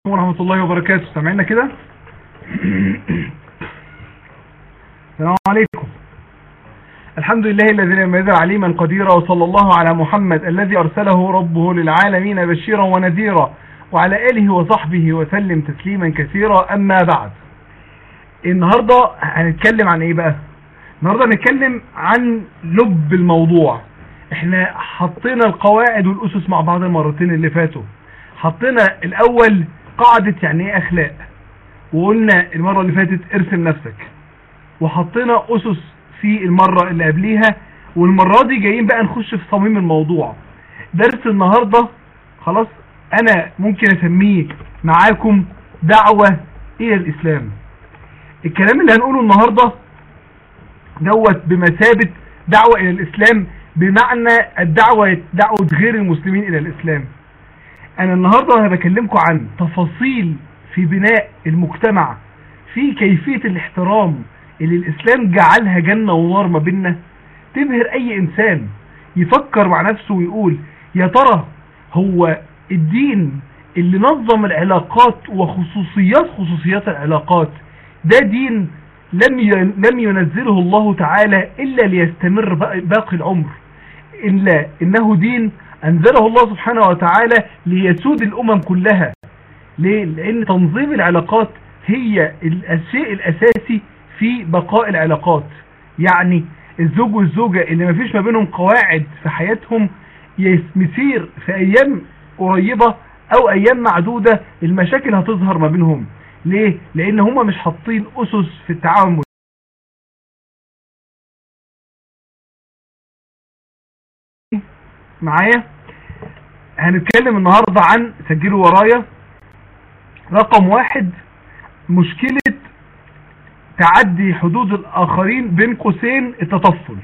ورحمة الله وبركاته سامعيننا كده السلام عليكم الحمد لله الذي لم يزل عليما قديرا وصلى الله على محمد الذي أرسله ربه للعالمين بشيرا ونذيرا وعلى آله وصحبه وسلم تسليما كثيرا أما بعد النهاردة هنتكلم عن ايه بقى النهاردة هنتكلم عن لب الموضوع احنا حطينا القواعد والأسس مع بعض المرتين اللي فاتوا حطينا الأول قاعدة يعني ايه أخلاق وقلنا المرة اللي فاتت ارسم نفسك وحطينا أسس في المرة اللي قبليها والمرة دي جايين بقى نخش في صميم الموضوع درس النهاردة خلاص انا ممكن اسميه معاكم دعوة الى الاسلام الكلام اللي هنقوله النهاردة دوت بمثابة دعوة الى الاسلام بمعنى الدعوة دعوة غير المسلمين الى الاسلام انا النهاردة انا بكلمكم عن تفاصيل في بناء المجتمع في كيفية الاحترام اللي الاسلام جعلها جنة ونار ما بيننا تبهر اي انسان يفكر مع نفسه ويقول يا ترى هو الدين اللي نظم العلاقات وخصوصيات خصوصيات العلاقات ده دين لم لم ينزله الله تعالى إلا ليستمر باقي العمر إلا إنه دين أنزله الله سبحانه وتعالى ليسود الأمم كلها ليه؟ لأن تنظيم العلاقات هي الشيء الأساسي في بقاء العلاقات يعني الزوج والزوجة اللي ما فيش ما بينهم قواعد في حياتهم يسير في أيام قريبة أو أيام معدودة المشاكل هتظهر ما بينهم ليه؟ لأن هما مش حاطين أسس في التعامل معايا هنتكلم النهاردة عن سجلوا ورايا رقم واحد مشكلة تعدي حدود الآخرين بين قوسين التطفل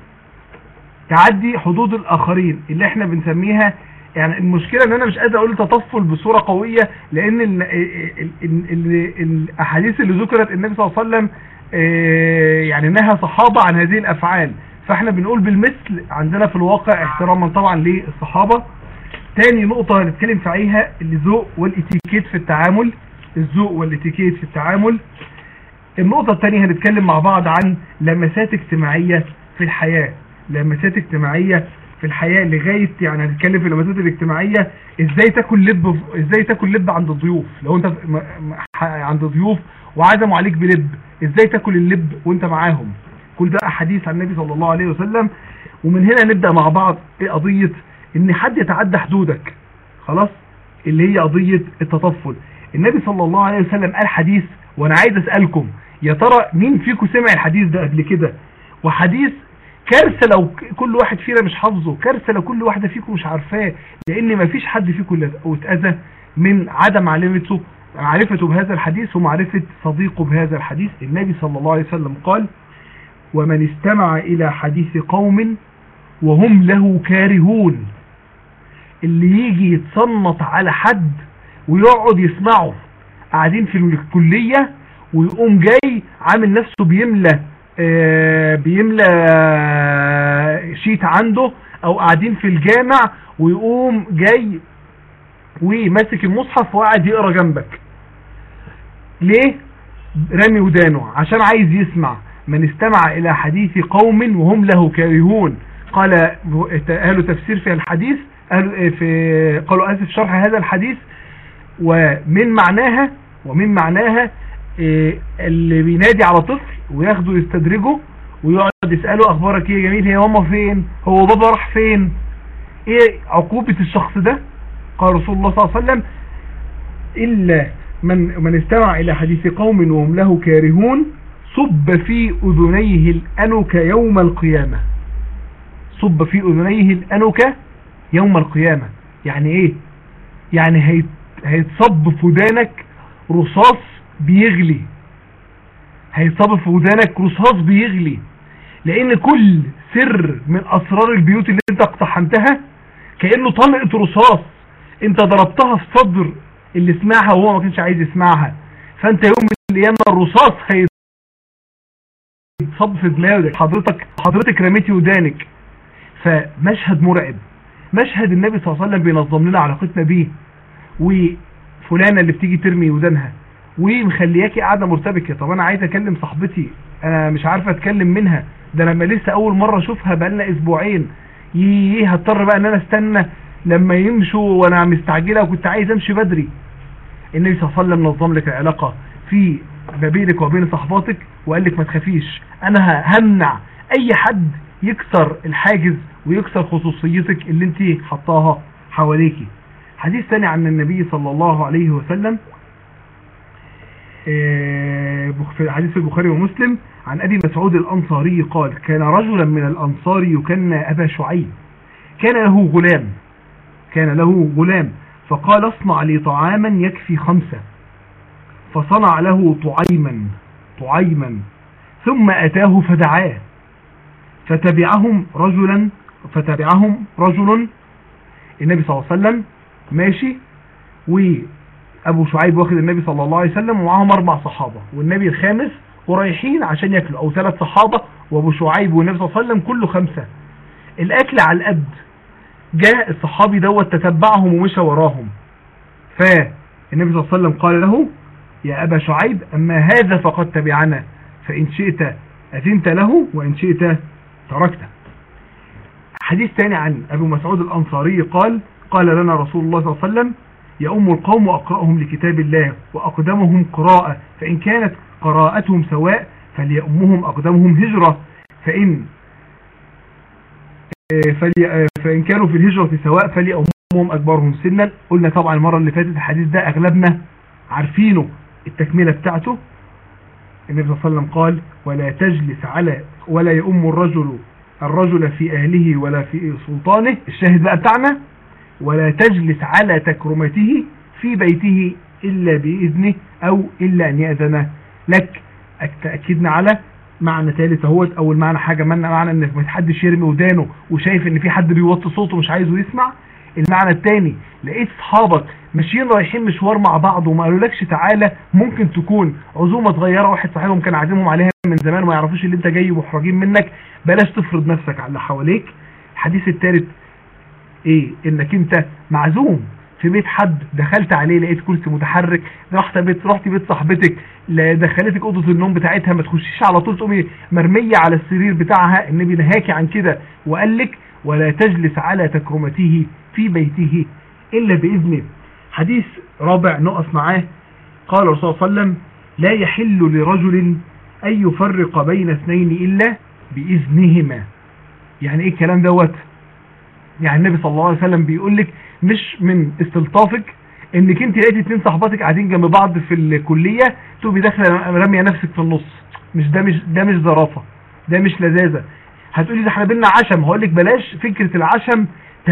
تعدي حدود الآخرين اللي احنا بنسميها يعني المشكلة ان انا مش قادر اقول تطفل بصورة قوية لان ال ال ال الاحاديث اللي ذكرت النبي صلى الله عليه وسلم يعني نهى صحابة عن هذه الافعال فاحنا بنقول بالمثل عندنا في الواقع احتراما طبعا للصحابة تاني نقطة هنتكلم فيها الذوق والاتيكيت في التعامل الذوق والاتيكيت في التعامل النقطة التانية هنتكلم مع بعض عن لمسات اجتماعية في الحياة لمسات اجتماعية في الحياة لغاية يعني هنتكلم في اللمسات الاجتماعية ازاي تاكل لب ازاي تاكل لب عند الضيوف لو انت عند ضيوف وعزموا عليك بلب ازاي تاكل اللب وانت معاهم كل ده احاديث عن النبي صلى الله عليه وسلم ومن هنا نبدأ مع بعض ايه قضية ان حد يتعدى حدودك خلاص اللي هي قضية التطفل النبي صلى الله عليه وسلم قال حديث وانا عايز اسألكم يا ترى مين فيكم سمع الحديث ده قبل كده وحديث كارثة لو كل واحد فينا مش حافظه كارثة لو كل واحدة فيكم مش عارفاه لان مفيش حد فيكم اتأذى من عدم معرفته معرفته بهذا الحديث ومعرفة صديقه بهذا الحديث النبي صلى الله عليه وسلم قال ومن استمع الى حديث قوم وهم له كارهون اللي يجي يتصنط على حد ويقعد يسمعه قاعدين في الكلية ويقوم جاي عامل نفسه بيملى آه بيملى آه شيت عنده او قاعدين في الجامع ويقوم جاي وماسك المصحف وقاعد يقرا جنبك ليه رامي ودانه عشان عايز يسمع من استمع الى حديث قوم وهم له كارهون قال اهل تفسير في الحديث أهل في قالوا اسف شرح هذا الحديث ومن معناها ومن معناها اللي بينادي على طفل وياخده يستدرجه ويقعد يسأله اخبارك ايه يا جميل هي ماما فين هو بابا راح فين ايه عقوبة الشخص ده قال رسول الله صلى الله عليه وسلم الا من, من استمع الى حديث قوم وهم له كارهون صب في اذنيه الانك يوم القيامة صب في اذنيه الانك يوم القيامة يعني ايه يعني هيت هيتصب في ودانك رصاص بيغلي هيتصب في ودانك رصاص بيغلي لان كل سر من اسرار البيوت اللي انت اقتحمتها كأنه طلقة رصاص انت ضربتها في صدر اللي سمعها وهو ما كانش عايز يسمعها فانت يوم القيامة الرصاص هيتصب في دماغك حضرتك حضرتك رميتي ودانك فمشهد مرعب مشهد النبي صلى الله عليه وسلم بينظم لنا علاقتنا بيه وفي فلانة اللي بتيجي ترمي ودانها ومخلياكي قاعدة مرتبكة طب انا عايز اكلم صاحبتي انا مش عارفة اتكلم منها ده لما لسه اول مرة اشوفها بقالنا اسبوعين ييه هضطر بقى ان انا استنى لما يمشوا وانا مستعجلة وكنت عايز امشي بدري النبي صلى الله عليه وسلم نظم لك العلاقة في ما بينك وبين صحباتك وقال لك ما تخافيش انا همنع اي حد يكسر الحاجز ويكسر خصوصيتك اللي انت حطاها حواليكي حديث ثاني عن النبي صلى الله عليه وسلم في حديث البخاري ومسلم عن أبي مسعود الأنصاري قال كان رجلا من الأنصار يكنى أبا شعيب كان له غلام كان له غلام فقال اصنع لي طعاما يكفي خمسة فصنع له طعيما طعيما ثم أتاه فدعاه فتبعهم رجلا فتبعهم رجل النبي صلى الله عليه وسلم ماشي وابو شعيب واخد النبي صلى الله عليه وسلم ومعاهم اربع صحابة والنبي الخامس ورايحين عشان ياكلوا او ثلاث صحابة وابو شعيب والنبي صلى الله عليه وسلم كله خمسة الاكل على القد جاء الصحابي دوت تتبعهم ومشى وراهم فالنبي صلى الله عليه وسلم قال له يا ابا شعيب اما هذا فقد تبعنا فان شئت اذنت له وان شئت تركته حديث ثاني عن ابو مسعود الانصاري قال قال لنا رسول الله صلى الله عليه وسلم يؤم القوم وأقرأهم لكتاب الله وأقدمهم قراءة فإن كانت قراءتهم سواء فليأمهم أقدمهم هجرة فإن فإن كانوا في الهجرة سواء فليأمهم أكبرهم سنا قلنا طبعا المرة اللي فاتت الحديث ده أغلبنا عارفينه التكملة بتاعته النبي صلى الله عليه وسلم قال ولا تجلس على ولا يؤم الرجل الرجل في أهله ولا في سلطانه الشاهد بقى بتاعنا ولا تجلس على تكرمته في بيته إلا بإذنه أو إلا أن يأذن لك تأكدنا على معنى ثالث اهوت أول معنى حاجة معنى, معنى أن ما حدش يرمي ودانه وشايف أن في حد بيوطي صوته مش عايزه يسمع المعنى الثاني لقيت صحابك ماشيين رايحين مشوار مع بعض وما قالولكش تعالى ممكن تكون عزومة صغيرة واحد صاحبهم كان عازمهم عليها من زمان وما يعرفوش اللي انت جاي محرجين منك بلاش تفرض نفسك على اللي حواليك الحديث الثالث ايه انك انت معزوم في بيت حد دخلت عليه لقيت كرسي متحرك رحت بيت رحت بيت صاحبتك دخلتك اوضه النوم بتاعتها ما تخشيش على طول تقومي مرميه على السرير بتاعها النبي نهاكي عن كده وقال لك ولا تجلس على تكرمته في بيته الا باذنه حديث رابع نقف معاه قال الرسول صلى الله عليه وسلم لا يحل لرجل ان يفرق بين اثنين الا باذنهما يعني ايه الكلام دوت يعني النبي صلى الله عليه وسلم بيقول لك مش من استلطافك انك انت لقيتي اتنين صحباتك قاعدين جنب بعض في الكلية تبقي داخله راميه نفسك في النص مش ده مش ده مش ظرافه ده مش لذاذه هتقولي ده احنا بينا عشم هقول لك بلاش فكره العشم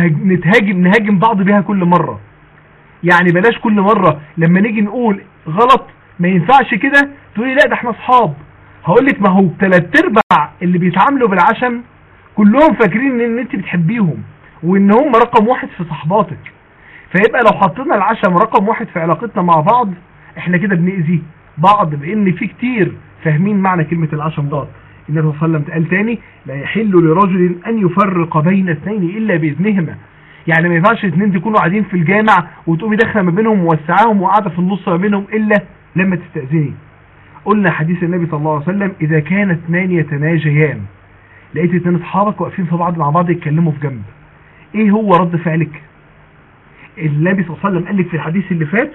نتهاجم نهاجم بعض بيها كل مره يعني بلاش كل مره لما نيجي نقول غلط ما ينفعش كده تقولي لا ده احنا اصحاب هقول لك ما هو ثلاث ارباع اللي بيتعاملوا بالعشم كلهم فاكرين ان انت بتحبيهم وان هم رقم واحد في صحباتك فيبقى لو حطينا العشم رقم واحد في علاقتنا مع بعض احنا كده بنأذي بعض بان في كتير فاهمين معنى كلمة العشم ده النبي صلى الله عليه وسلم قال تاني لا يحل لرجل ان يفرق بين اثنين الا باذنهما يعني ما ينفعش اثنين تكونوا قاعدين في الجامع وتقومي داخله ما بينهم موسعاهم وقاعده في النص ما بينهم الا لما تستأذني قلنا حديث النبي صلى الله عليه وسلم اذا كان اثنان يتناجيان لقيت اثنين اصحابك واقفين في بعض مع بعض يتكلموا في جنب ايه هو رد فعلك النبي صلى الله عليه وسلم قال لك في الحديث اللي فات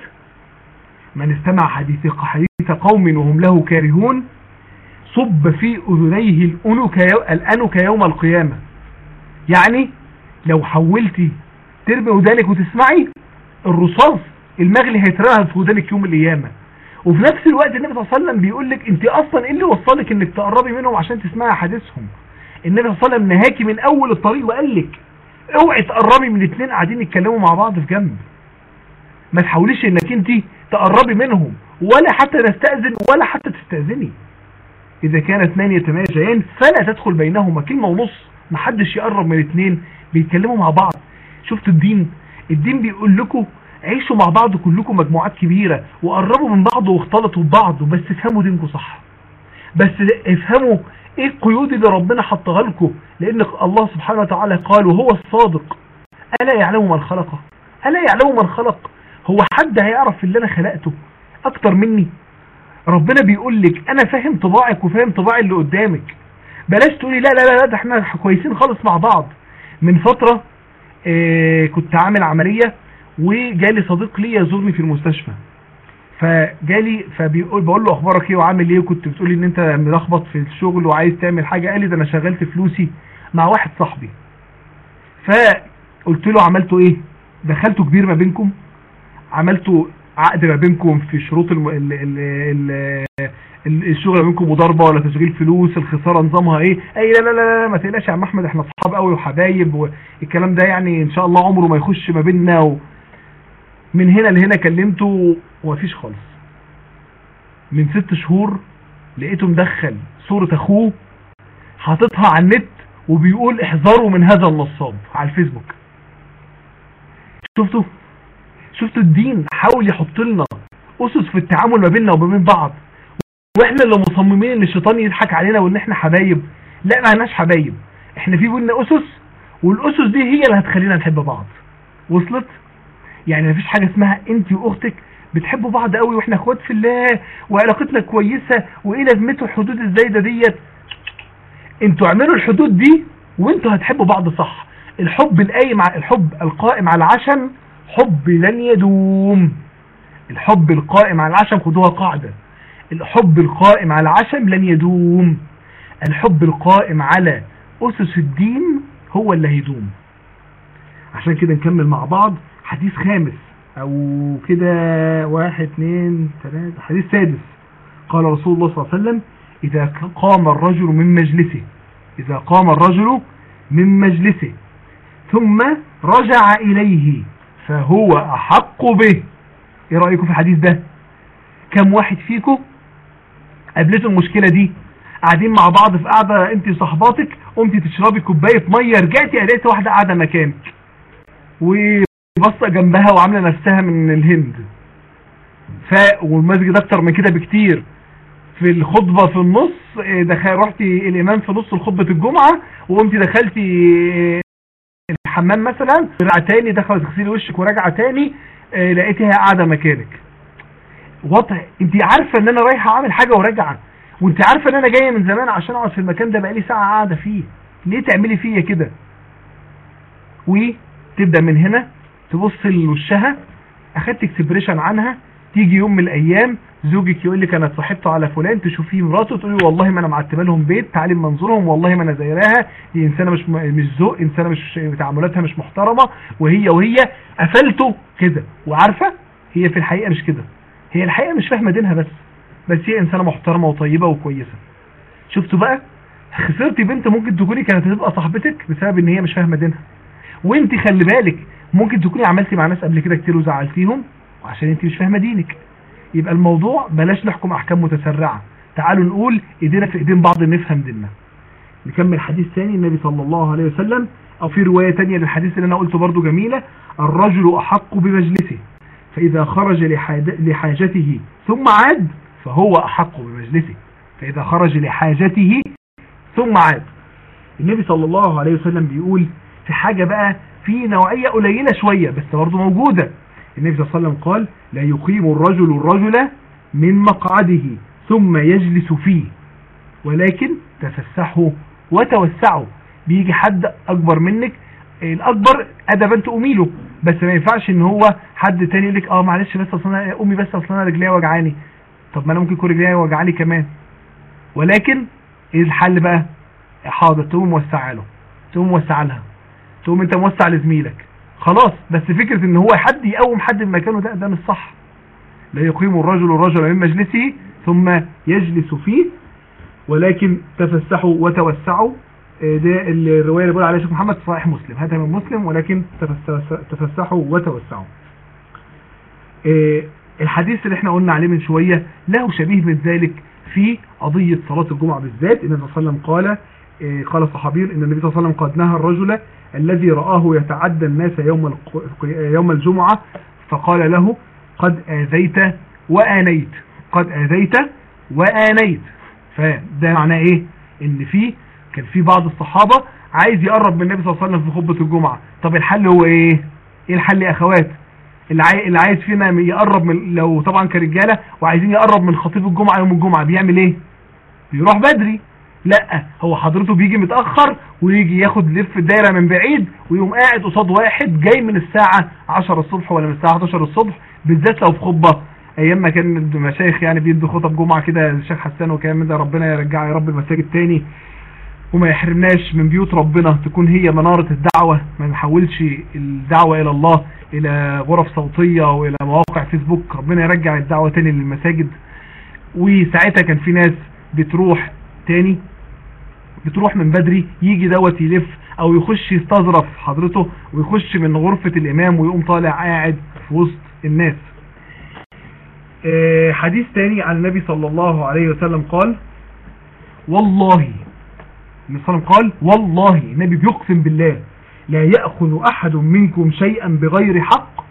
من استمع حديث حديث قوم وهم له كارهون صب في اذنيه الانك الانك يوم القيامة يعني لو حولتي ترمي ودانك وتسمعي الرصاص المغلي هيترهب في ودانك يوم القيامة وفي نفس الوقت النبي صلى الله عليه وسلم بيقول لك انت اصلا ايه اللي وصلك انك تقربي منهم عشان تسمعي حديثهم النبي صلى الله عليه وسلم نهاكي من اول الطريق وقال لك اوعي تقربي من الاثنين قاعدين يتكلموا مع بعض في جنب ما تحاوليش انك انت تقربي منهم ولا حتى نستأذن ولا حتى تستأذني اذا كان اثنان يتماجيان فلا تدخل بينهما كلمة ونص ما حدش يقرب من الاثنين بيتكلموا مع بعض شفت الدين الدين بيقول لكم عيشوا مع بعض كلكم مجموعات كبيرة وقربوا من بعض واختلطوا ببعض بس افهموا دينكم صح بس افهموا ايه القيود اللي ربنا حطها لكم لان الله سبحانه وتعالى قال وهو الصادق الا يعلم من خلق الا يعلم من خلق هو حد هيعرف اللي انا خلقته اكتر مني ربنا بيقول لك انا فاهم طباعك وفاهم طباع اللي قدامك بلاش تقولي لا لا لا ده احنا كويسين خالص مع بعض من فترة اه كنت عامل عملية وجالي صديق لي يزورني في المستشفى فجالي فبيقول بقول له اخبارك ايه وعامل ايه وكنت بتقولي ان انت ملخبط في الشغل وعايز تعمل حاجة قال لي ده انا شغلت فلوسي مع واحد صاحبي فقلت له عملته ايه دخلته كبير ما بينكم عملته عقد ما بينكم في شروط الم... ال... ال... ال... الشغل ما بينكم مضاربه ولا تشغيل فلوس الخساره نظامها ايه اي لا لا لا, لا ما تقلقش يا عم احمد احنا اصحاب قوي وحبايب والكلام ده يعني ان شاء الله عمره ما يخش ما بيننا و... من هنا لهنا كلمته ومفيش خالص من ست شهور لقيته مدخل صورة اخوه حاططها على النت وبيقول احذروا من هذا النصاب على الفيسبوك شفتوا شفتوا الدين حاول يحط لنا اسس في التعامل ما بيننا وما بين بعض واحنا اللي مصممين ان الشيطان يضحك علينا وان احنا حبايب لا ما احناش حبايب احنا في بينا اسس والاسس دي هي اللي هتخلينا نحب بعض وصلت يعني مفيش حاجة اسمها انت واختك بتحبوا بعض قوي واحنا اخوات في الله وعلاقتنا كويسة وايه لازمته الحدود الزايدة ديت انتوا اعملوا الحدود دي وانتوا هتحبوا بعض صح الحب القايم الحب القائم على العشم حب لن يدوم الحب القائم على العشم خدوها قاعدة الحب القائم على العشم لن يدوم الحب القائم على أسس الدين هو اللي هيدوم عشان كده نكمل مع بعض حديث خامس او كده واحد اثنين ثلاثة حديث سادس قال رسول الله صلى الله عليه وسلم اذا قام الرجل من مجلسه اذا قام الرجل من مجلسه ثم رجع اليه فهو احق به ايه رأيكم في الحديث ده كم واحد فيكم قابلته المشكلة دي قاعدين مع بعض في قاعدة انت وصحباتك قمتي تشربي كوباية مية رجعتي لقيت واحدة قاعدة مكانك وبصة جنبها وعاملة نفسها من الهند ف والمسجد اكتر من كده بكتير في الخطبة في النص دخل رحتي الامام في نص الخطبة الجمعة وقمتي دخلتي الحمام مثلا رجع تاني دخلت تغسلي وشك وراجعه تاني لقيتها قاعدة مكانك وضع انت عارفة ان انا رايحة اعمل حاجة وراجعة وانت عارفة ان انا جاية من زمان عشان اقعد في المكان ده بقالي ساعة قاعدة فيه ليه تعملي فيا كده وتبدأ من هنا تبص لوشها اخدت اكسبريشن عنها تيجي يوم من الايام زوجك يقول لك انا اتصاحبت على فلان تشوفيه مراته تقولي والله ما انا معتبه لهم بيت تعالي منظورهم والله ما انا زيراها دي انسانه مش مش ذوق انسانه مش تعاملاتها مش محترمه وهي وهي قفلته كده وعارفه هي في الحقيقه مش كده هي الحقيقه مش فاهمه دينها بس بس هي انسانه محترمه وطيبه وكويسه شفتوا بقى خسرتي بنت ممكن تكوني كانت هتبقى صاحبتك بسبب ان هي مش فاهمه دينها وانت خلي بالك ممكن تكوني عملتي مع ناس قبل كده كتير وزعلتيهم وعشان انت مش فاهمه دينك يبقى الموضوع بلاش نحكم احكام متسرعة تعالوا نقول ايدينا في ايدين بعض نفهم ديننا نكمل حديث ثاني النبي صلى الله عليه وسلم او في رواية تانية للحديث اللي انا قلته برضو جميلة الرجل احق بمجلسه فاذا خرج لحاجته ثم عاد فهو احق بمجلسه فاذا خرج لحاجته ثم عاد النبي صلى الله عليه وسلم بيقول في حاجة بقى في نوعية قليلة شوية بس برضو موجودة النبي صلى الله عليه وسلم قال لا يقيم الرجل الرجل من مقعده ثم يجلس فيه ولكن تفسحوا وتوسعوا بيجي حد اكبر منك الاكبر ادبا تقومي له بس ما ينفعش ان هو حد تاني يقول لك اه معلش بس اصلا امي بس اصلا رجليها وجعاني طب ما انا ممكن يكون رجليها وجعاني كمان ولكن ايه الحل بقى حاضر تقوم موسعه له تقوم موسعه لها تقوم انت موسع لزميلك خلاص بس فكرة ان هو حد يقوم حد من مكانه ده ده مش صح لا يقيم الرجل الرجل من مجلسه ثم يجلس فيه ولكن تفسحوا وتوسعوا ده الرواية اللي بيقول عليها شيخ محمد صحيح مسلم هذا من مسلم ولكن تفسحوا وتوسعوا الحديث اللي احنا قلنا عليه من شوية له شبيه من ذلك في قضية صلاة الجمعة بالذات النبي صلى الله عليه وسلم قال قال الصحابي ان النبي صلى الله عليه وسلم قد نهى الرجل الذي رآه يتعدى الناس يوم يوم الجمعة فقال له قد آذيت وآنيت قد آذيت وآنيت فده معناه ايه ان في كان في بعض الصحابة عايز يقرب من النبي صلى الله عليه وسلم في خطبة الجمعة طب الحل هو ايه ايه الحل يا اخوات اللي عاي- اللي عايز فينا يقرب من لو طبعا كرجاله وعايزين يقرب من خطيب الجمعه يوم الجمعه بيعمل ايه بيروح بدري لا هو حضرته بيجي متأخر ويجي ياخد لف الدايرة من بعيد ويقوم قاعد قصاد واحد جاي من الساعة 10 الصبح ولا من الساعة 11 الصبح بالذات لو في خطبة ايام ما كان المشايخ يعني بيدوا خطب جمعة كده الشيخ حسان وكلام من ده ربنا يرجع يا رب المساجد تاني وما يحرمناش من بيوت ربنا تكون هي منارة الدعوة ما نحولش الدعوة الى الله الى غرف صوتية والى مواقع فيسبوك ربنا يرجع الدعوة تاني للمساجد وساعتها كان في ناس بتروح تاني بتروح من بدري يجي دوت يلف او يخش يستظرف حضرته ويخش من غرفة الامام ويقوم طالع قاعد في وسط الناس آه، حديث تاني عن النبي صلى الله عليه وسلم قال والله النبي صلى الله عليه وسلم قال والله النبي بيقسم بالله لا يأخذ أحد منكم شيئا بغير حق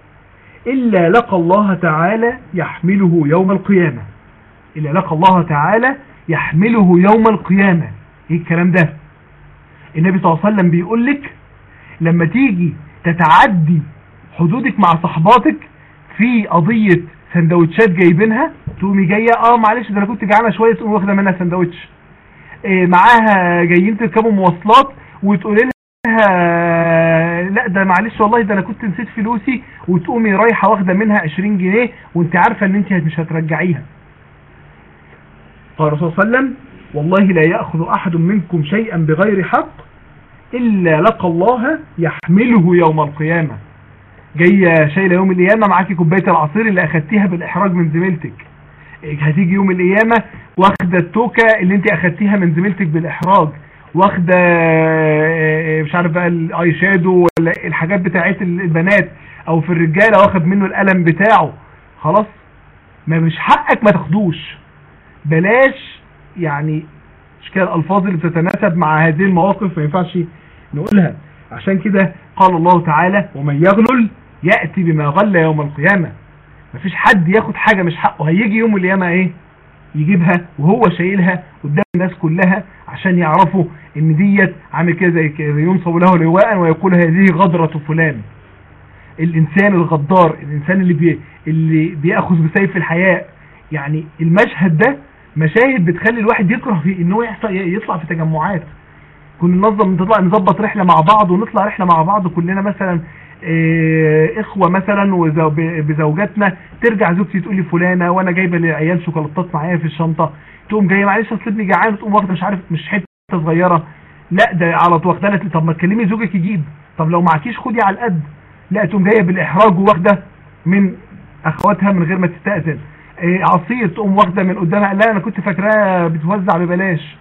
إلا لقى الله تعالى يحمله يوم القيامة إلا لقى الله تعالى يحمله يوم القيامة ايه الكلام ده النبي صلى الله عليه وسلم بيقول لك لما تيجي تتعدي حدودك مع صحباتك في قضية سندوتشات جايبينها تقومي جاية اه معلش ده انا كنت جعانة شوية تقوم واخدة منها سندوتش إيه معاها جايين تركبوا مواصلات وتقولي لها لا ده معلش والله ده انا كنت نسيت فلوسي وتقومي رايحة واخدة منها 20 جنيه وانت عارفة ان انت مش هترجعيها قال الرسول صلى الله عليه وسلم والله لا يأخذ أحد منكم شيئا بغير حق إلا لقى الله يحمله يوم القيامة جاية شايلة يوم القيامة معاكي كوباية العصير اللي أخدتيها بالإحراج من زميلتك هتيجي يوم القيامة واخدة التوكة اللي انت أخدتيها من زميلتك بالإحراج واخدة آه، مش عارف بقى الاي شادو ولا الحاجات بتاعت البنات او في الرجالة واخد منه القلم بتاعه خلاص ما مش حقك ما تاخدوش بلاش يعني مش كده الالفاظ اللي بتتناسب مع هذه المواقف ما ينفعش نقولها عشان كده قال الله تعالى ومن يغلل يأتي بما غل يوم القيامة مفيش حد ياخد حاجة مش حقه هيجي يوم القيامة ايه يجيبها وهو شايلها قدام الناس كلها عشان يعرفوا ان ديت عامل كده زي كده ينصب له لواء ويقول هذه غدرة فلان الانسان الغدار الانسان اللي بي اللي بياخذ بسيف الحياء يعني المشهد ده مشاهد بتخلي الواحد يكره في ان هو يحصل يطلع في تجمعات كنا ننظم نطلع نظبط رحله مع بعض ونطلع رحله مع بعض كلنا مثلا إيه، اخوه مثلا وزو- ب- بزوجاتنا ترجع زوجتي تقول لي فلانه وانا جايبه للعيال شوكولاتات معايا في الشنطه تقوم جايه معلش اصل ابني جعان تقوم واخده مش عارف مش حته صغيره لا ده على طول واخده لك طب ما تكلمي زوجك يجيب طب لو معكيش خدي على القد لا تقوم جايه بالاحراج وواخده من اخواتها من غير ما تستاذن إيه، عصير تقوم واخده من قدامها لا انا كنت فاكراها بتوزع ببلاش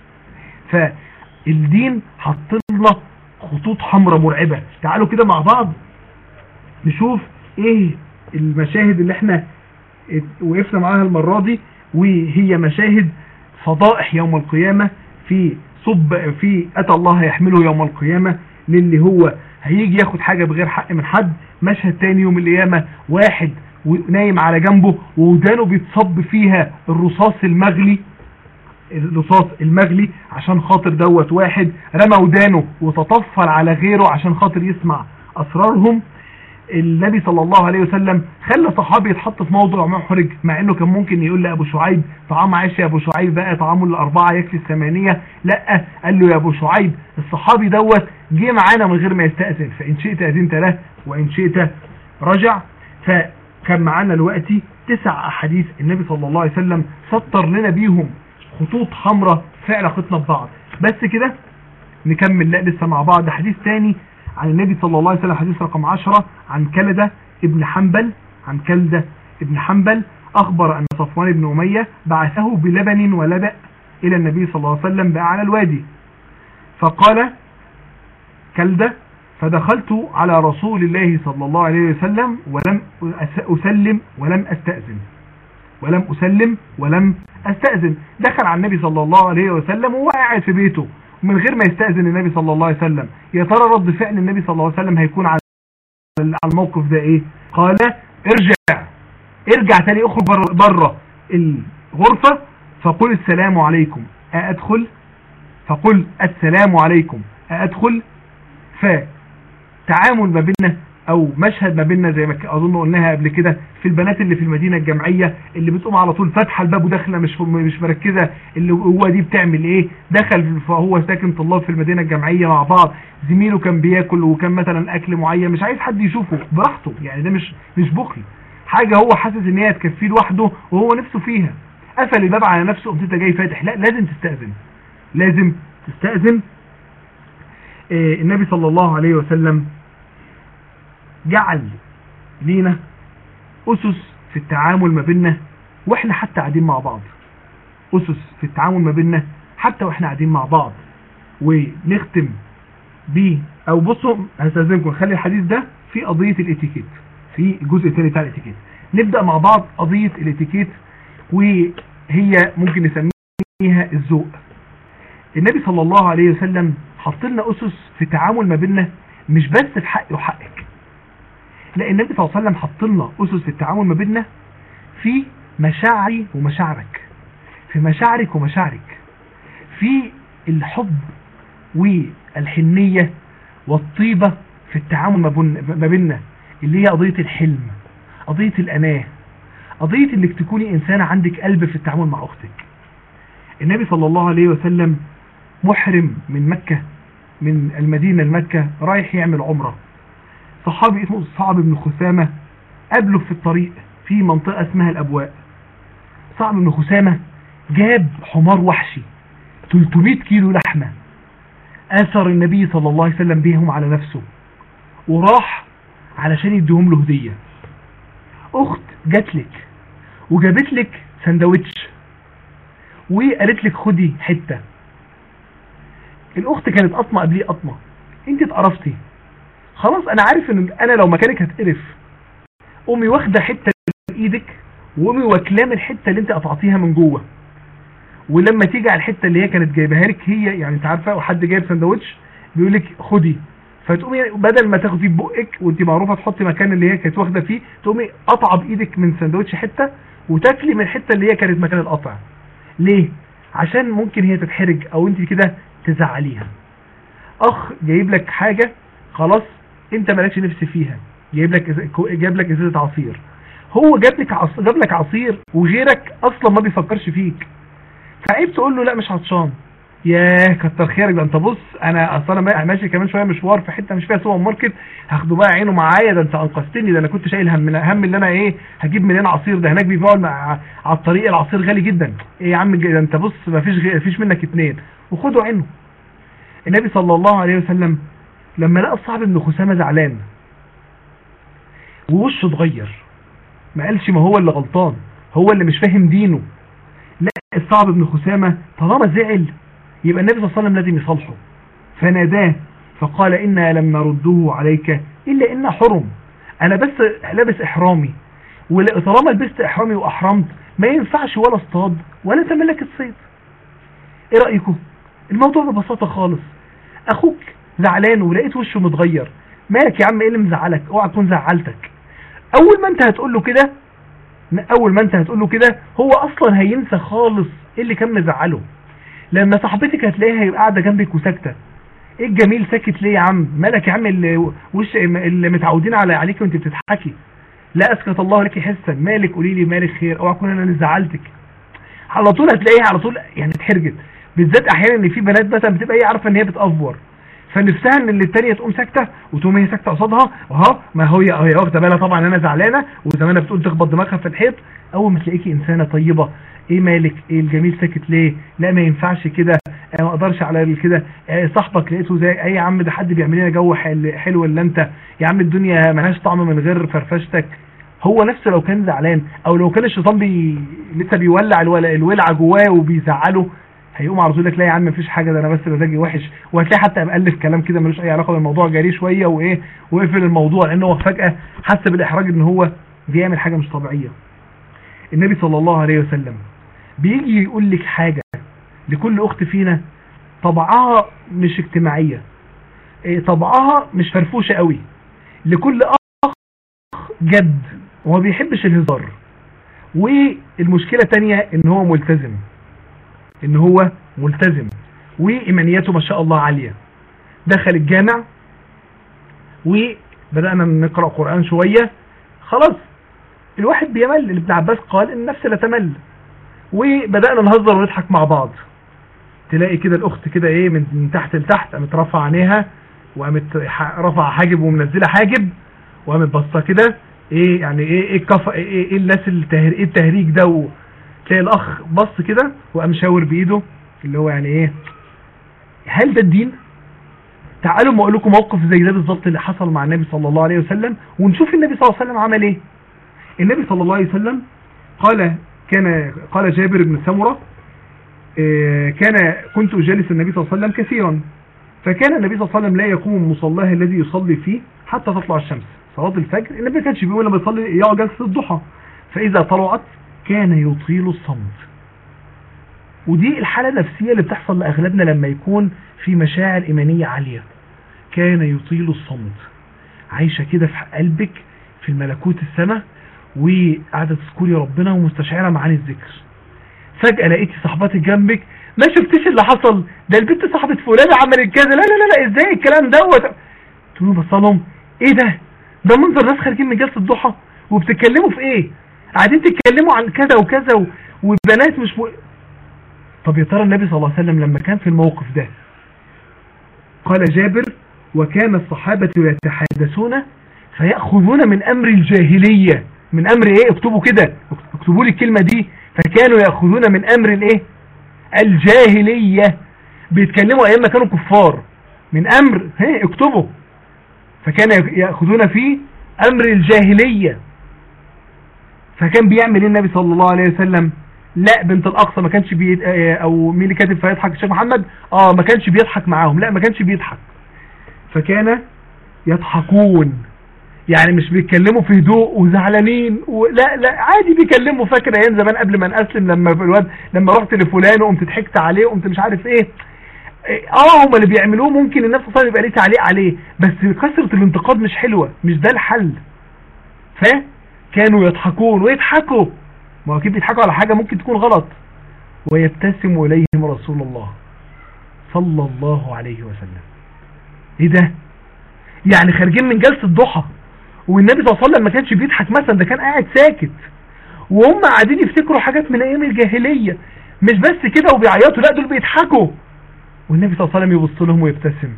فالدين حط لنا خطوط حمراء مرعبه تعالوا كده مع بعض نشوف ايه المشاهد اللي احنا ات- وقفنا معاها المرة دي وهي مشاهد فضائح يوم القيامة في صب في اتى الله يحمله يوم القيامة للي هو هيجي ياخد حاجة بغير حق من حد مشهد تاني يوم القيامة واحد نايم على جنبه ودانه بيتصب فيها الرصاص المغلي الرصاص المغلي عشان خاطر دوت واحد رمى ودانه وتطفل على غيره عشان خاطر يسمع اسرارهم النبي صلى الله عليه وسلم خلى صحابي يتحط في موضوع محرج مع انه كان ممكن يقول لابو شعيب طعام عاش يا ابو شعيب بقى طعامه الاربعه يكفي الثمانيه لا قال له يا ابو شعيب الصحابي دوت جه معانا من غير ما يستأذن فان شئت اذنت له وان شئت رجع فكان معانا دلوقتي تسع احاديث النبي صلى الله عليه وسلم سطر لنا بيهم خطوط حمراء في علاقتنا ببعض بس كده نكمل لا لسه مع بعض حديث تاني عن النبي صلى الله عليه وسلم حديث رقم عشرة عن كلدة ابن حنبل عن كلدة ابن حنبل أخبر أن صفوان بن أمية بعثه بلبن ولبأ إلى النبي صلى الله عليه وسلم بأعلى الوادي فقال كلدة فدخلت على رسول الله صلى الله عليه وسلم ولم أس- أسلم ولم أستأذن ولم أسلم ولم أستأذن دخل على النبي صلى الله عليه وسلم وهو قاعد في بيته من غير ما يستأذن النبي صلى الله عليه وسلم يا ترى رد فعل النبي صلى الله عليه وسلم هيكون على على الموقف ده ايه قال ارجع ارجع تاني اخرج بره, بره الغرفة فقل السلام عليكم أأدخل فقل السلام عليكم أأدخل فتعامل ما بيننا او مشهد ما بيننا زي ما اظن قلناها قبل كده في البنات اللي في المدينة الجامعية اللي بتقوم على طول فاتحه الباب وداخله مش مش مركزة اللي هو دي بتعمل ايه دخل فهو ساكن طلاب في المدينة الجامعية مع بعض زميله كان بياكل وكان مثلا اكل معين مش عايز حد يشوفه براحته يعني ده مش مش بخل حاجة هو حاسس ان هي تكفيه لوحده وهو نفسه فيها قفل الباب على نفسه قمت انت جاي فاتح لا لازم تستأذن لازم تستأذن إيه النبي صلى الله عليه وسلم جعل لينا أسس في التعامل ما بيننا واحنا حتى قاعدين مع بعض أسس في التعامل ما بيننا حتى واحنا قاعدين مع بعض ونختم بيه او بصوا هستاذنكم نخلي الحديث ده في قضية الاتيكيت في الجزء الثاني بتاع الاتيكيت نبدأ مع بعض قضية الاتيكيت وهي ممكن نسميها الذوق النبي صلى الله عليه وسلم حط لنا أسس في التعامل ما بيننا مش بس في حقي وحقك لا النبي صلى الله عليه وسلم حط لنا أسس في التعامل ما بيننا في مشاعري ومشاعرك في مشاعرك ومشاعرك في الحب والحنية والطيبة في التعامل ما بيننا اللي هي قضية الحلم قضية الأناه قضية انك تكوني انسانة عندك قلب في التعامل مع اختك النبي صلى الله عليه وسلم محرم من مكة من المدينة لمكة رايح يعمل عمرة صحابي اسمه صعب بن خسامة قابله في الطريق في منطقة اسمها الأبواء صعب بن خسامة جاب حمار وحشي 300 كيلو لحمة آثر النبي صلى الله عليه وسلم بيهم على نفسه وراح علشان يديهم له هدية اخت جات لك وجابت لك سندوتش وقالت لك خدي حتة الاخت كانت قطمة قبليه قطمة انت اتقرفتي خلاص انا عارف ان انا لو مكانك هتقرف قومي واخده حته بايدك وقومي واكلاه من الحته اللي انت قطعتيها من جوه ولما تيجي على الحته اللي هي كانت جايبها لك هي يعني انت عارفه وحد جايب سندوتش بيقول لك خدي فتقومي بدل ما تاخدي ببقك وانت معروفه تحطي مكان اللي هي كانت واخده فيه تقومي قطعه بايدك من سندوتش حته وتاكلي من الحته اللي هي كانت مكان القطع ليه عشان ممكن هي تتحرج او انت كده تزعليها اخ جايب لك حاجه خلاص انت مالكش نفس فيها جايب لك جاب لك ازازه عصير هو جاب لك عصير جاب لك عصير وغيرك اصلا ما بيفكرش فيك فعيب تقول له لا مش عطشان ياه كتر خيرك ده انت بص انا اصلا انا ماشي كمان شويه مشوار في حته مش فيها سوبر ماركت هاخده بقى عينه معايا ده انت انقذتني ده انا كنت شايل هم هم اللي انا ايه هجيب منين عصير ده هناك بيبيعوا على الطريق العصير غالي جدا ايه يا عم ده انت بص ما فيش ما فيش منك اتنين وخدوا عينه النبي صلى الله عليه وسلم لما لقى الصعب ابن خسامة زعلان ووشه اتغير ما قالش ما هو اللي غلطان هو اللي مش فاهم دينه لا الصعب ابن خسامة طالما زعل يبقى النبي صلى الله عليه وسلم لازم يصالحه فناداه فقال إنا لم نرده عليك إلا إن حرم أنا بس لابس إحرامي وطالما لبست إحرامي وأحرمت ما ينفعش ولا اصطاد ولا تملك الصيد إيه رأيكم الموضوع ببساطة خالص أخوك زعلان ولقيت وشه متغير مالك يا عم ايه اللي مزعلك اوعى تكون زعلتك اول ما انت هتقول له كده اول ما انت هتقول له كده هو اصلا هينسى خالص ايه اللي كان مزعله لما صاحبتك هتلاقيها هيبقى قاعده جنبك وساكته ايه الجميل ساكت ليه يا عم مالك يا عم اللي وش اللي متعودين على عليك وانت بتضحكي لا اسكت الله لك حسا مالك قولي لي مالك خير اوعى اكون انا اللي زعلتك على طول هتلاقيها على طول يعني اتحرجت بالذات احيانا ان في بنات مثلا بتبقى هي عارفه ان هي بتافور فنفسها ان اللي التانية تقوم ساكتة وتقوم هي ساكتة قصادها اها ما هي هي واخده بالها طبعا انا زعلانة وزمانها بتقول تخبط دماغها في الحيط اول ما تلاقيكي انسانة طيبة ايه مالك ايه الجميل ساكت ليه لا ما ينفعش كده ما اقدرش على كده صاحبك لقيته زي اي عم ده حد بيعمل لنا جو حلو الا انت يا عم الدنيا ملهاش طعم من غير فرفشتك هو نفسه لو كان زعلان او لو كان الشيطان بي... لسه بيولع الولعه جواه وبيزعله هيقوم على طول لك لا يا عم مفيش حاجه ده انا بس مزاجي وحش وهتلاقي حتى مألف كلام كده ملوش اي علاقه بالموضوع جاري شويه وايه وقفل الموضوع لان هو فجاه حس بالاحراج ان هو بيعمل حاجه مش طبيعيه النبي صلى الله عليه وسلم بيجي يقول لك حاجه لكل اخت فينا طبعها مش اجتماعيه طبعها مش فرفوشه قوي لكل اخ جد وما بيحبش الهزار والمشكله تانية ان هو ملتزم ان هو ملتزم وايمانياته ما شاء الله عالية دخل الجامع بدأنا نقرأ قرآن شوية خلاص الواحد بيمل ابن عباس قال ان النفس لا تمل وبدأنا نهزر ونضحك مع بعض تلاقي كده الاخت كده ايه من تحت لتحت قامت رافعه عينيها وقامت رافعه حاجب ومنزله حاجب وقامت باصه كده ايه يعني ايه ايه الكف ايه, ايه الناس التهر ايه التهريج ده تلاقي الاخ بص كده وقام شاور بايده اللي هو يعني ايه هل ده الدين تعالوا ما اقول لكم موقف زي ده بالظبط اللي حصل مع النبي صلى الله عليه وسلم ونشوف النبي صلى الله عليه وسلم عمل ايه النبي صلى الله عليه وسلم قال كان قال جابر بن سمرة آه، كان كنت أجالس النبي صلى الله عليه وسلم كثيرا فكان النبي صلى الله عليه وسلم لا يقوم من مصلاه الذي يصلي فيه حتى تطلع الشمس صلاة الفجر النبي ما كانش بيقول لما يصلي يقعد جلسة الضحى فإذا طلعت كان يطيل الصمت ودي الحالة النفسية اللي بتحصل لأغلبنا لما يكون في مشاعر إيمانية عالية كان يطيل الصمت عايشة كده في قلبك في الملكوت السماء وقاعدة تذكري ربنا ومستشعرة معاني الذكر فجأة لقيتي صاحباتك جنبك ما شفتيش اللي حصل ده البنت صاحبة فلانة عملت كذا لا لا لا لا ازاي الكلام دوت تقولوا بصلهم ايه ده ده منظر ناس خارجين من جلسة الضحى وبتتكلموا في ايه قاعدين تتكلموا عن كذا وكذا وبنات مش م... طب يا ترى النبي صلى الله عليه وسلم لما كان في الموقف ده قال جابر وكان الصحابة يتحدثون فيأخذون من أمر الجاهلية من أمر إيه اكتبوا كده اكتبوا لي الكلمة دي فكانوا يأخذون من أمر الإيه الجاهلية بيتكلموا أيام ما كانوا كفار من أمر هي اكتبوا فكان يأخذون فيه أمر الجاهلية فكان بيعمل إيه النبي صلى الله عليه وسلم لا بنت الأقصى ما كانش بي آه، او مين اللي كاتب فيضحك الشيخ محمد اه ما كانش بيضحك معاهم لا ما كانش بيضحك فكان يضحكون يعني مش بيتكلموا في هدوء وزعلانين لا لا عادي بيكلموا فاكر ايام زمان قبل ما نأسلم لما الواد لما رحت لفلان وقمت ضحكت عليه وقمت مش عارف ايه اه هم اللي بيعملوه ممكن الناس اصلا يبقى ليه تعليق عليه بس كثرة الانتقاد مش حلوة مش ده الحل ف كانوا يضحكون ويضحكوا ما هو اكيد بيضحكوا على حاجة ممكن تكون غلط ويبتسم اليهم رسول الله صلى الله عليه وسلم ايه ده يعني خارجين من جلسة ضحى والنبي صلى الله عليه وسلم ما كانش بيضحك مثلا ده كان قاعد ساكت وهم قاعدين يفتكروا حاجات من ايام الجاهلية مش بس كده وبيعيطوا لا دول بيضحكوا والنبي صلى الله عليه وسلم يبص لهم ويبتسم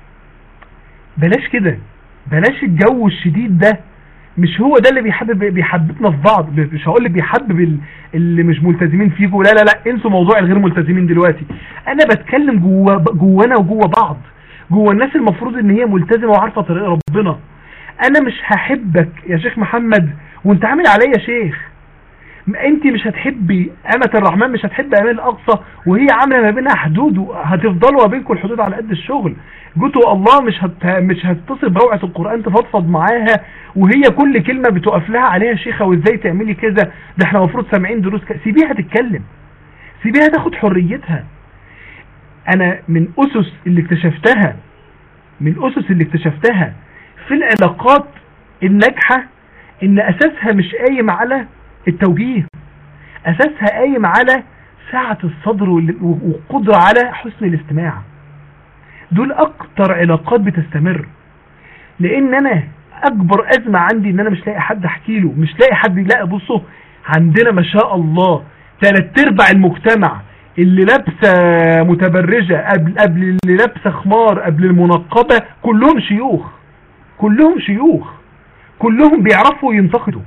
بلاش كده بلاش الجو الشديد ده مش هو ده اللي بيحبب بيحببنا في بعض مش هقول لك بيحبب اللي مش ملتزمين فيكم لا لا لا انسوا موضوع الغير ملتزمين دلوقتي انا بتكلم جوه جوانا وجوه بعض جوه الناس المفروض ان هي ملتزمه وعارفه طريق ربنا انا مش هحبك يا شيخ محمد وانت عامل عليا شيخ انت مش هتحبي امة الرحمن مش هتحب امان الاقصى وهي عامله ما بينها حدود هتفضلوا ما بينكم الحدود على قد الشغل جوتوا الله مش هت... مش هتتصل بروعه القران تفضفض معاها وهي كل كلمه بتقف لها عليها شيخه وازاي تعملي كذا ده احنا المفروض سامعين دروس ك... سيبيها تتكلم سيبيها تاخد حريتها انا من اسس اللي اكتشفتها من اسس اللي اكتشفتها في العلاقات الناجحة ان اساسها مش قايم على التوجيه اساسها قايم على سعة الصدر والقدرة على حسن الاستماع دول اكتر علاقات بتستمر لان انا اكبر ازمة عندي ان انا مش لاقي حد احكي له مش لاقي حد يلاقي بصوا عندنا ما شاء الله ثلاث ارباع المجتمع اللي لابسه متبرجة قبل قبل اللي لابسه خمار قبل المنقبة كلهم شيوخ كلهم شيوخ كلهم بيعرفوا ينتقدوا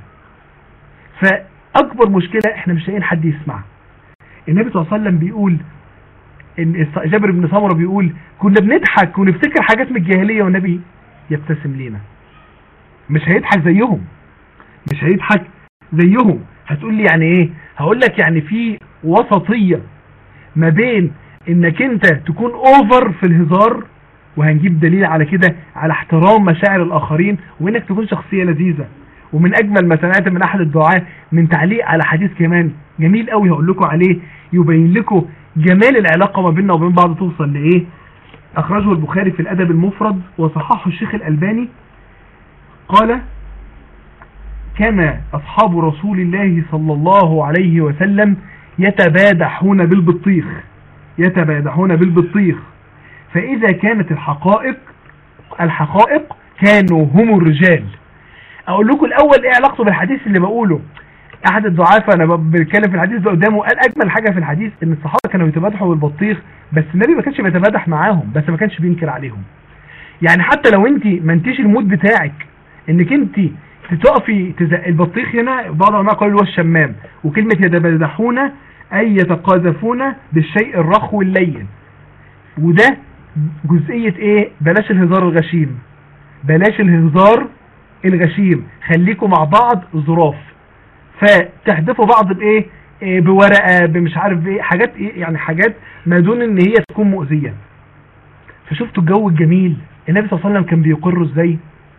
فأكبر مشكلة احنا مش لاقيين حد يسمع النبي صلى الله عليه وسلم بيقول ان جابر بن سمرة بيقول كنا بنضحك ونفتكر حاجات من الجاهلية والنبي يبتسم لينا مش هيضحك زيهم مش هيضحك زيهم هتقول لي يعني ايه هقول لك يعني في وسطية ما بين انك انت تكون اوفر في الهزار وهنجيب دليل على كده على احترام مشاعر الآخرين وإنك تكون شخصية لذيذة ومن أجمل ما سمعت من أحد الدعاة من تعليق على حديث كمان جميل قوي هقول لكم عليه يبين لكم جمال العلاقة ما بيننا وبين بعض توصل لإيه أخرجه البخاري في الأدب المفرد وصححه الشيخ الألباني قال كان أصحاب رسول الله صلى الله عليه وسلم يتبادحون بالبطيخ يتبادحون بالبطيخ فإذا كانت الحقائق الحقائق كانوا هم الرجال اقول لكم الاول ايه علاقته بالحديث اللي بقوله احد الضعافة انا بتكلم في الحديث ده قدامه قال اجمل حاجة في الحديث ان الصحابة كانوا يتمادحوا بالبطيخ بس النبي ما كانش بيتمادح معاهم بس ما كانش بينكر عليهم يعني حتى لو انت ما انتيش المود بتاعك انك انت تقفي تزق البطيخ هنا بعض العلماء قالوا هو الشمام وكلمة يتمادحون اي يتقاذفون بالشيء الرخو اللين وده جزئية ايه بلاش الهزار الغشيم بلاش الهزار الغشيم خليكم مع بعض ظراف فتحدفوا بعض بايه إيه بورقة بمش عارف ايه حاجات ايه يعني حاجات ما دون ان هي تكون مؤذية فشفتوا الجو الجميل النبي صلى الله عليه وسلم كان بيقره ازاي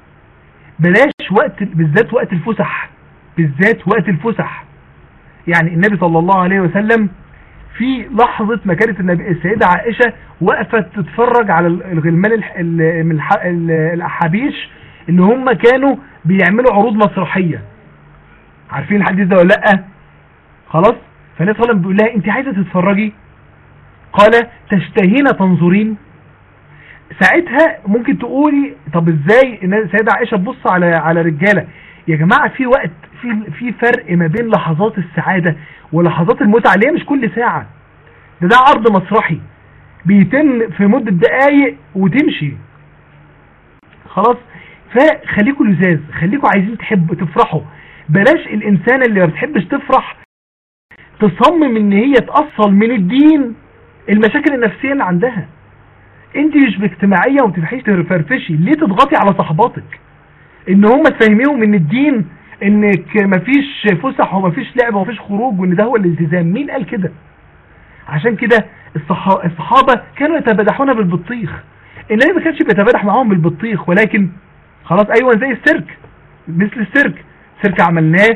بلاش وقت بالذات وقت الفسح بالذات وقت الفسح يعني النبي صلى الله عليه وسلم في لحظة ما كانت النبي السيدة عائشة وقفت تتفرج على الغلمان من الأحابيش ان هم كانوا بيعملوا عروض مسرحية عارفين الحديث ده ولا لا خلاص فالنبي صلى الله عليه وسلم بيقول لها انت عايزة تتفرجي قال تشتهين تنظرين ساعتها ممكن تقولي طب ازاي ان السيدة عائشة تبص على على رجالة يا جماعة في وقت في في فرق ما بين لحظات السعادة ولحظات المتعة اللي هي مش كل ساعة ده ده عرض مسرحي بيتم في مدة دقايق وتمشي خلاص فخليكوا لزاز خليكوا عايزين تحبوا تفرحوا بلاش الانسان اللي ما بتحبش تفرح تصمم ان هي تأصل من الدين المشاكل النفسية اللي عندها انت مش باجتماعية وما تفتحيش تفرفشي ليه تضغطي على صحباتك ان هم تفهميهم ان الدين انك مفيش فسح ومفيش لعب ومفيش خروج وان ده هو الالتزام مين قال كده عشان كده الصحابة كانوا يتبادحون بالبطيخ النبي ما كانش بيتبادح معاهم بالبطيخ ولكن خلاص ايوه زي السيرك مثل السيرك سيرك عملناه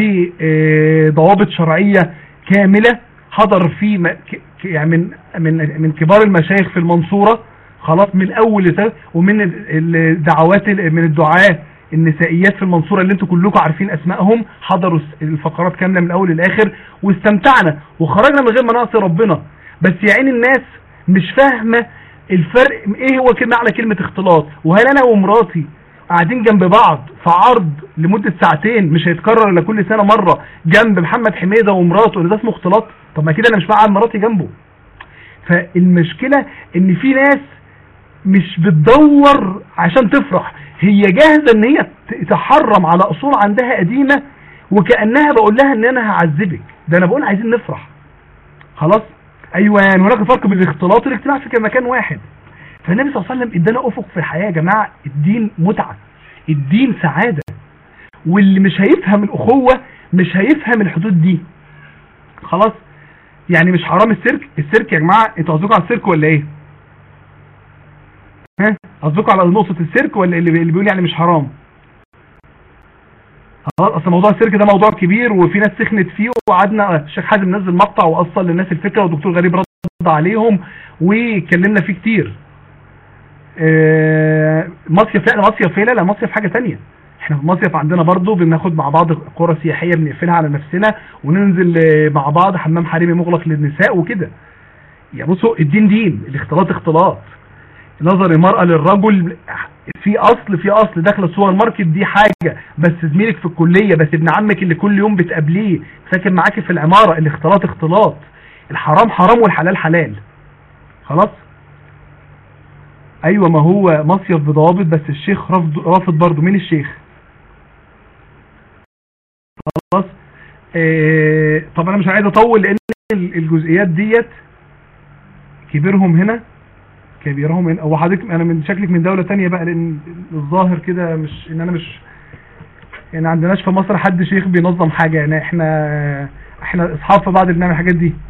بضوابط شرعية كاملة حضر فيه يعني من من من كبار المشايخ في المنصورة خلاص من اول ومن الدعوات من الدعاة النسائيات في المنصورة اللي انتوا كلكم عارفين اسمائهم حضروا الفقرات كاملة من الاول للاخر واستمتعنا وخرجنا من غير ما نعصي ربنا بس يا عين الناس مش فاهمة الفرق ايه هو كلمة على كلمة اختلاط وهل انا ومراتي قاعدين جنب بعض في عرض لمدة ساعتين مش هيتكرر الا كل سنة مرة جنب محمد حميدة ومراته ده اسمه اختلاط طب ما كده انا مش مقعد مراتي جنبه فالمشكلة ان في ناس مش بتدور عشان تفرح هي جاهزة ان هي تحرم على اصول عندها قديمة وكأنها بقول لها ان انا هعذبك ده انا بقول عايزين نفرح خلاص ايوه هناك فرق بين الاختلاط والاجتماع في مكان واحد فالنبي صلى الله عليه وسلم ادانا افق في الحياة يا جماعة الدين متعة الدين سعادة واللي مش هيفهم الاخوة مش هيفهم الحدود دي خلاص يعني مش حرام السيرك السيرك يا جماعة انتوا قصدكم على السيرك ولا ايه ها قصدكم على نقطة السيرك ولا اللي اللي بيقول يعني مش حرام خلاص اصل موضوع السيرك ده موضوع كبير وفي ناس سخنت فيه وقعدنا الشيخ حازم نزل مقطع واصل للناس الفكرة والدكتور غريب رد عليهم واتكلمنا فيه كتير اه مصيف لا مصيف لا لا مصيف حاجة تانية احنا في المصيف عندنا برضو بناخد مع بعض قرى سياحية بنقفلها على نفسنا وننزل مع بعض حمام حريمي مغلق للنساء وكده يا بصوا الدين دين الاختلاط اختلاط نظر المرأة للرجل في اصل في اصل داخل السوبر ماركت دي حاجة بس زميلك في الكلية بس ابن عمك اللي كل يوم بتقابليه ساكن معاك في العمارة الاختلاط اختلاط الحرام حرام والحلال حلال خلاص ايوه ما هو مصيف بضوابط بس الشيخ رافض رافض برضه مين الشيخ خلاص اه طب انا مش عايز اطول لان الجزئيات ديت كبيرهم هنا كبيرهم هنا هو حضرتك انا من شكلك من دولة تانية بقى لان الظاهر كده مش ان انا مش يعني عندناش في مصر حد شيخ بينظم حاجة يعني احنا احنا اصحاب في بعض اللي بنعمل الحاجات دي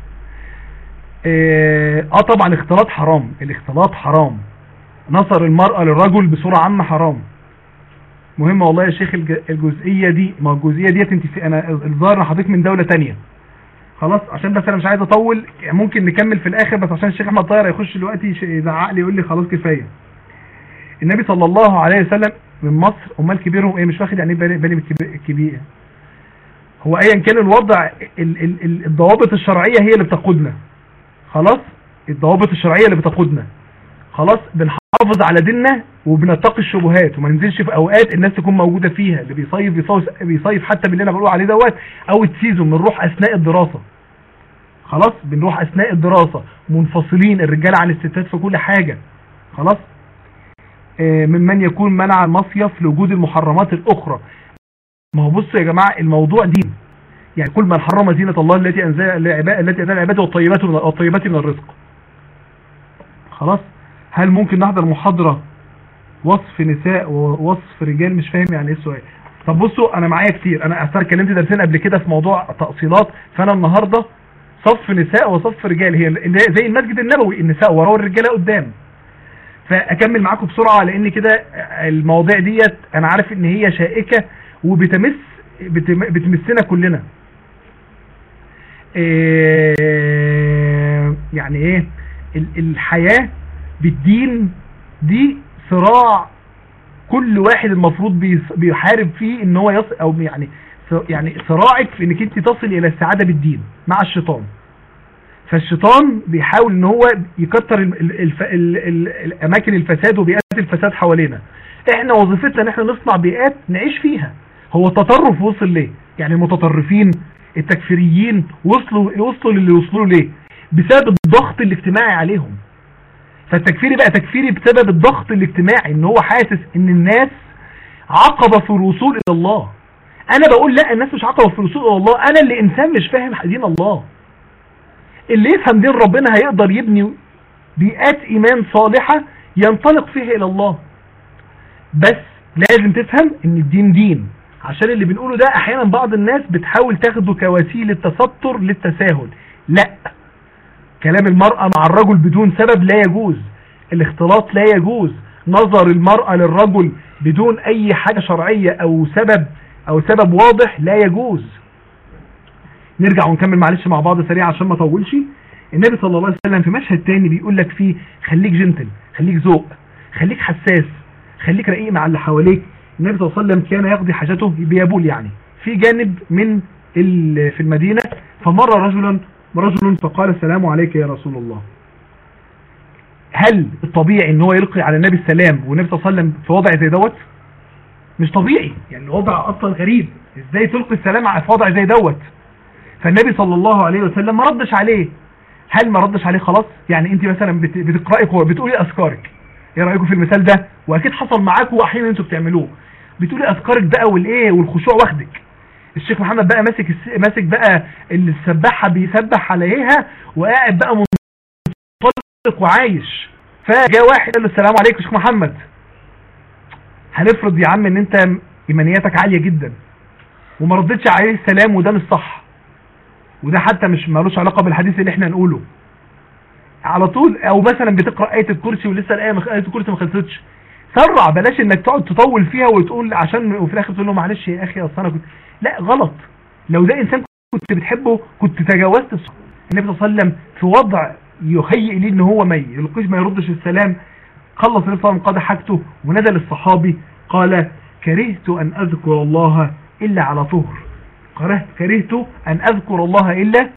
اه, اه طبعا الاختلاط حرام الاختلاط حرام نصر المرأة للرجل بصورة عامة حرام مهم والله يا شيخ الجزئية دي ما الجزئية ديت انت في انا الظاهر حضرتك من دولة تانية خلاص عشان بس انا مش عايز اطول ممكن نكمل في الاخر بس عشان الشيخ احمد طاهر يخش دلوقتي يزعق لي يقول لي خلاص كفايه النبي صلى الله عليه وسلم من مصر امال كبيرهم ايه مش واخد يعني بالي بالي الكبير هو ايا كان الوضع ال ال ال الضوابط الشرعيه هي اللي بتقودنا خلاص الضوابط الشرعيه اللي بتقودنا خلاص بنحافظ على ديننا وبنتقي الشبهات وما ننزلش في اوقات الناس تكون موجودة فيها اللي بيصيف بيصيف, بيصيف حتى باللي انا بقول عليه دوت او السيزون بنروح اثناء الدراسة خلاص بنروح اثناء الدراسة منفصلين الرجال عن الستات في كل حاجة خلاص آه، ممن يكون منع المصيف لوجود المحرمات الاخرى ما هو بصوا يا جماعة الموضوع دين يعني كل من حرم زينة الله التي أنزل التي أنزل العباد والطيبات من والطيبات من الرزق خلاص هل ممكن نحضر محاضرة وصف نساء ووصف رجال مش فاهم يعني ايه السؤال طب بصوا انا معايا كتير انا اصلا كلمت درسين قبل كده في موضوع تأصيلات فانا النهاردة صف نساء وصف رجال هي زي المسجد النبوي النساء وراه الرجاله قدام فاكمل معاكم بسرعة لان كده المواضيع ديت انا عارف ان هي شائكة وبتمس بتمسنا كلنا إيه يعني ايه الحياة بالدين دي صراع كل واحد المفروض بيحارب فيه ان هو يصل او يعني يعني صراعك في انك انت تصل الى السعادة بالدين مع الشيطان فالشيطان بيحاول ان هو يكتر الاماكن الفساد وبيئات الفساد حوالينا احنا وظيفتنا ان احنا نصنع بيئات نعيش فيها هو التطرف وصل ليه يعني المتطرفين التكفيريين وصلوا وصلوا للي وصلوا ليه بسبب الضغط الاجتماعي عليهم فالتكفيري بقى تكفيري بسبب الضغط الاجتماعي ان هو حاسس ان الناس عقبة في الوصول الى الله انا بقول لا الناس مش عقبة في الوصول الى الله انا اللي انسان مش فاهم دين الله اللي يفهم دين ربنا هيقدر يبني بيئات ايمان صالحة ينطلق فيها الى الله بس لازم تفهم ان الدين دين عشان اللي بنقوله ده احيانا بعض الناس بتحاول تاخده كوسيلة تستر للتساهل لا كلام المرأة مع الرجل بدون سبب لا يجوز الاختلاط لا يجوز نظر المرأة للرجل بدون اي حاجة شرعية او سبب او سبب واضح لا يجوز نرجع ونكمل معلش مع بعض سريع عشان ما اطولش النبي صلى الله عليه وسلم في مشهد تاني بيقول لك فيه خليك جنتل خليك ذوق خليك حساس خليك رقيق مع اللي حواليك النبي صلى الله عليه وسلم كان يقضي حاجته بيبول يعني في جانب من في المدينة فمر رجلا رجل فقال السلام عليك يا رسول الله هل الطبيعي ان هو يلقي على النبي السلام والنبي صلى الله عليه وسلم في وضع زي دوت مش طبيعي يعني الوضع اصلا غريب ازاي تلقي السلام في وضع زي دوت فالنبي صلى الله عليه وسلم ما ردش عليه هل ما ردش عليه خلاص يعني انت مثلا بتقرأي بتقولي اذكارك ايه رأيكم في المثال ده واكيد حصل معاكم واحيانا انتوا بتعملوه بتقولي اذكارك بقى والايه والخشوع واخدك الشيخ محمد بقى ماسك ماسك بقى السباحه بيسبح عليها وقاعد بقى منطلق وعايش فجاء واحد قال له السلام عليكم يا شيخ محمد هنفرض يا عم ان انت ايمانياتك عاليه جدا وما ردتش عليه السلام وده مش صح وده حتى مش مالوش علاقه بالحديث اللي احنا هنقوله على طول او مثلا بتقرا ايه الكرسي ولسه الايه ايه الكرسي ما خلصتش سرع بلاش انك تقعد تطول فيها وتقول عشان وفي الاخر تقول له معلش يا اخي اصل انا كنت لا غلط لو ده انسان كنت بتحبه كنت تجاوزت النبي صلى الله عليه وسلم في وضع يهيئ ليه ان هو ما يلقيش ما يردش السلام خلص النبي صلى الله عليه وسلم قضى حاجته ونزل الصحابي قال كرهت ان اذكر الله الا على طهر كرهت ان اذكر الله الا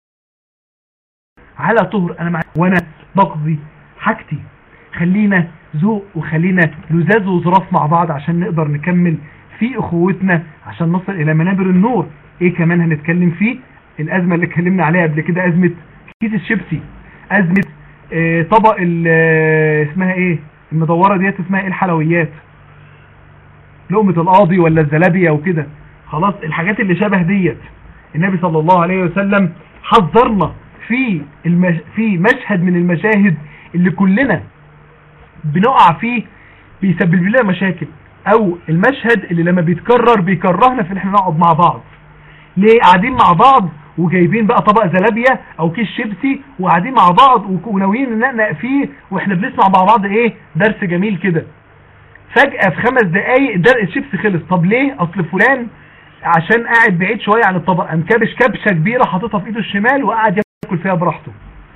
على طهر انا مع وانا بقضي حاجتي خلينا ذوق وخلينا لزاز وظراف مع بعض عشان نقدر نكمل في اخوتنا عشان نصل الى منابر النور ايه كمان هنتكلم فيه الازمة اللي اتكلمنا عليها قبل كده ازمة كيس الشيبسي ازمة اه طبق اه اسمها ايه المدورة ديت اسمها ايه الحلويات لقمة القاضي ولا الزلابية وكده خلاص الحاجات اللي شبه ديت النبي صلى الله عليه وسلم حذرنا في المش... في مشهد من المشاهد اللي كلنا بنقع فيه بيسبب لنا مشاكل او المشهد اللي لما بيتكرر بيكرهنا في ان احنا نقعد مع بعض ليه قاعدين مع بعض وجايبين بقى طبق زلابيا او كيس شيبسي وقاعدين مع بعض وناويين ننقنق فيه واحنا بنسمع مع بعض ايه درس جميل كده فجأة في خمس دقايق الشيبسي خلص طب ليه اصل فلان عشان قاعد بعيد شوية عن الطبق قام كابش كبشة كبيرة حاططها في ايده الشمال وقعد ياكل فيها براحته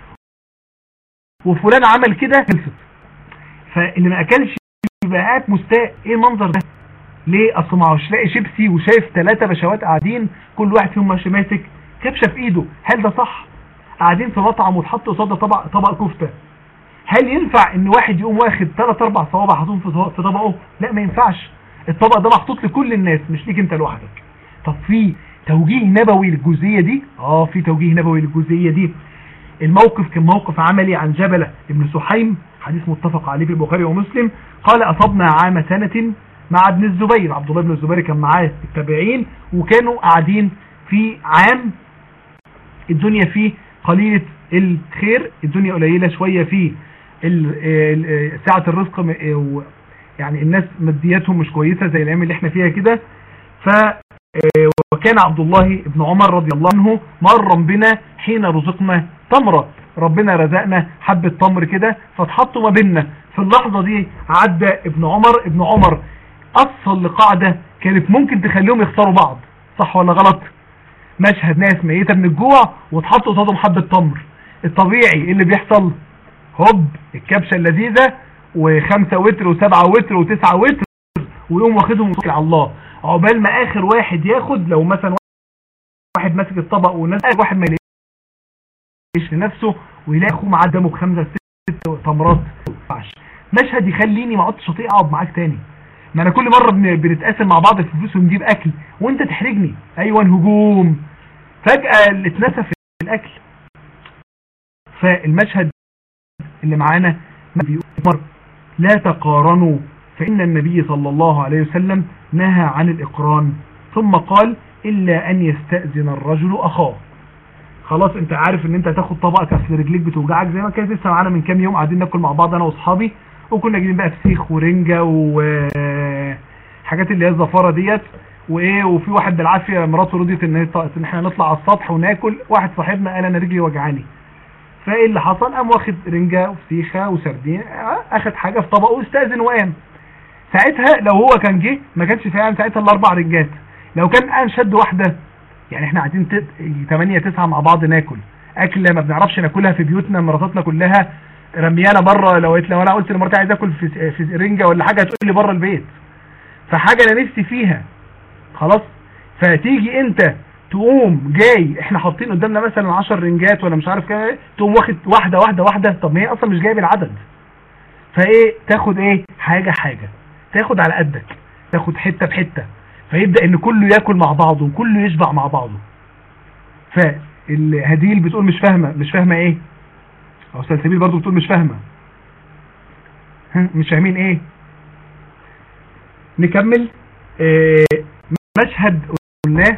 وفلان عمل كده خلصت فاللي ما اكلش يبقى قاعد مستاء ايه المنظر ده ليه اصل ما هوش لاقي شيبسي وشايف ثلاثة بشوات قاعدين كل واحد فيهم ماشي ماسك كبشه في ايده هل ده صح قاعدين في مطعم وتحط قصاد طبق طبق كفته هل ينفع ان واحد يقوم واخد 3 4 صوابع حاططهم في طبقه لا ما ينفعش الطبق ده محطوط لكل الناس مش ليك انت لوحدك طب في توجيه نبوي للجزئيه دي اه في توجيه نبوي للجزئيه دي الموقف كان موقف عملي عن جبلة ابن سحيم حديث متفق عليه في البخاري ومسلم قال أصبنا عام سنة مع ابن الزبير عبد الله بن الزبير كان معاه التابعين وكانوا قاعدين في عام الدنيا فيه قليلة الخير الدنيا قليلة شوية في ساعة الرزق يعني الناس مادياتهم مش كويسة زي الايام اللي احنا فيها كده ف وكان عبد الله بن عمر رضي الله عنه مرا بنا حين رزقنا تمرة ربنا رزقنا حبة تمر كده فاتحطوا ما بيننا في اللحظة دي عدى ابن عمر ابن عمر أصل لقاعدة كانت ممكن تخليهم يختاروا بعض صح ولا غلط مشهد ناس ميتة من الجوع وتحطوا قصادهم حبة تمر الطبيعي اللي بيحصل هوب الكبشة اللذيذة وخمسة وتر وسبعة وتر وتسعة وتر ويقوم واخدهم وتوكل على الله عقبال ما اخر واحد ياخد لو مثلا واحد ماسك الطبق والناس واحد ما يلاقيش لنفسه ويلاقي اخوه معاه دمه بخمسة ست تمرات مشهد يخليني ما اقعدش اطيق اقعد معاك تاني ما انا كل مرة بنتقاسم مع بعض الفلوس ونجيب اكل وانت تحرجني ايوه هجوم فجأة اللي اتنسى في الاكل فالمشهد اللي معانا بيقول لا تقارنوا فإن النبي صلى الله عليه وسلم نهى عن الإقران ثم قال إلا أن يستأذن الرجل أخاه خلاص انت عارف ان انت هتاخد طبقك اصل رجليك بتوجعك زي ما كانت لسه معانا من كام يوم قاعدين ناكل مع بعض انا واصحابي وكنا جايبين بقى فسيخ ورنجه وحاجات اللي هي الزفاره ديت وايه وفي واحد بالعافيه مراته رضيت ان احنا نطلع على السطح وناكل واحد صاحبنا قال انا رجلي وجعاني فايه اللي حصل قام واخد رنجه وفسيخه وسردين اخد حاجه في طبقه واستاذن وقام ساعتها لو هو كان جه ما كانش فعلا ساعتها الاربع رنجات لو كان قام شد واحده يعني احنا قاعدين 8 9 مع بعض ناكل اكله ما بنعرفش ناكلها في بيوتنا مراتاتنا كلها رميانا بره لو لو انا قلت لمراتي عايز اكل في في رنجه ولا حاجه تقول لي بره البيت فحاجه انا نفسي فيها خلاص فتيجي انت تقوم جاي احنا حاطين قدامنا مثلا 10 رنجات ولا مش عارف كده تقوم واخد واحده واحده واحده طب ما هي اصلا مش جايب العدد فايه تاخد ايه حاجه حاجه تاخد على قدك تاخد حته بحته فيبدا ان كله ياكل مع بعضه وكله يشبع مع بعضه فالهديل بتقول مش فاهمه مش فاهمه ايه او سلسبيل برضو بتقول مش فاهمه مش فاهمين ايه نكمل اه مشهد قلناه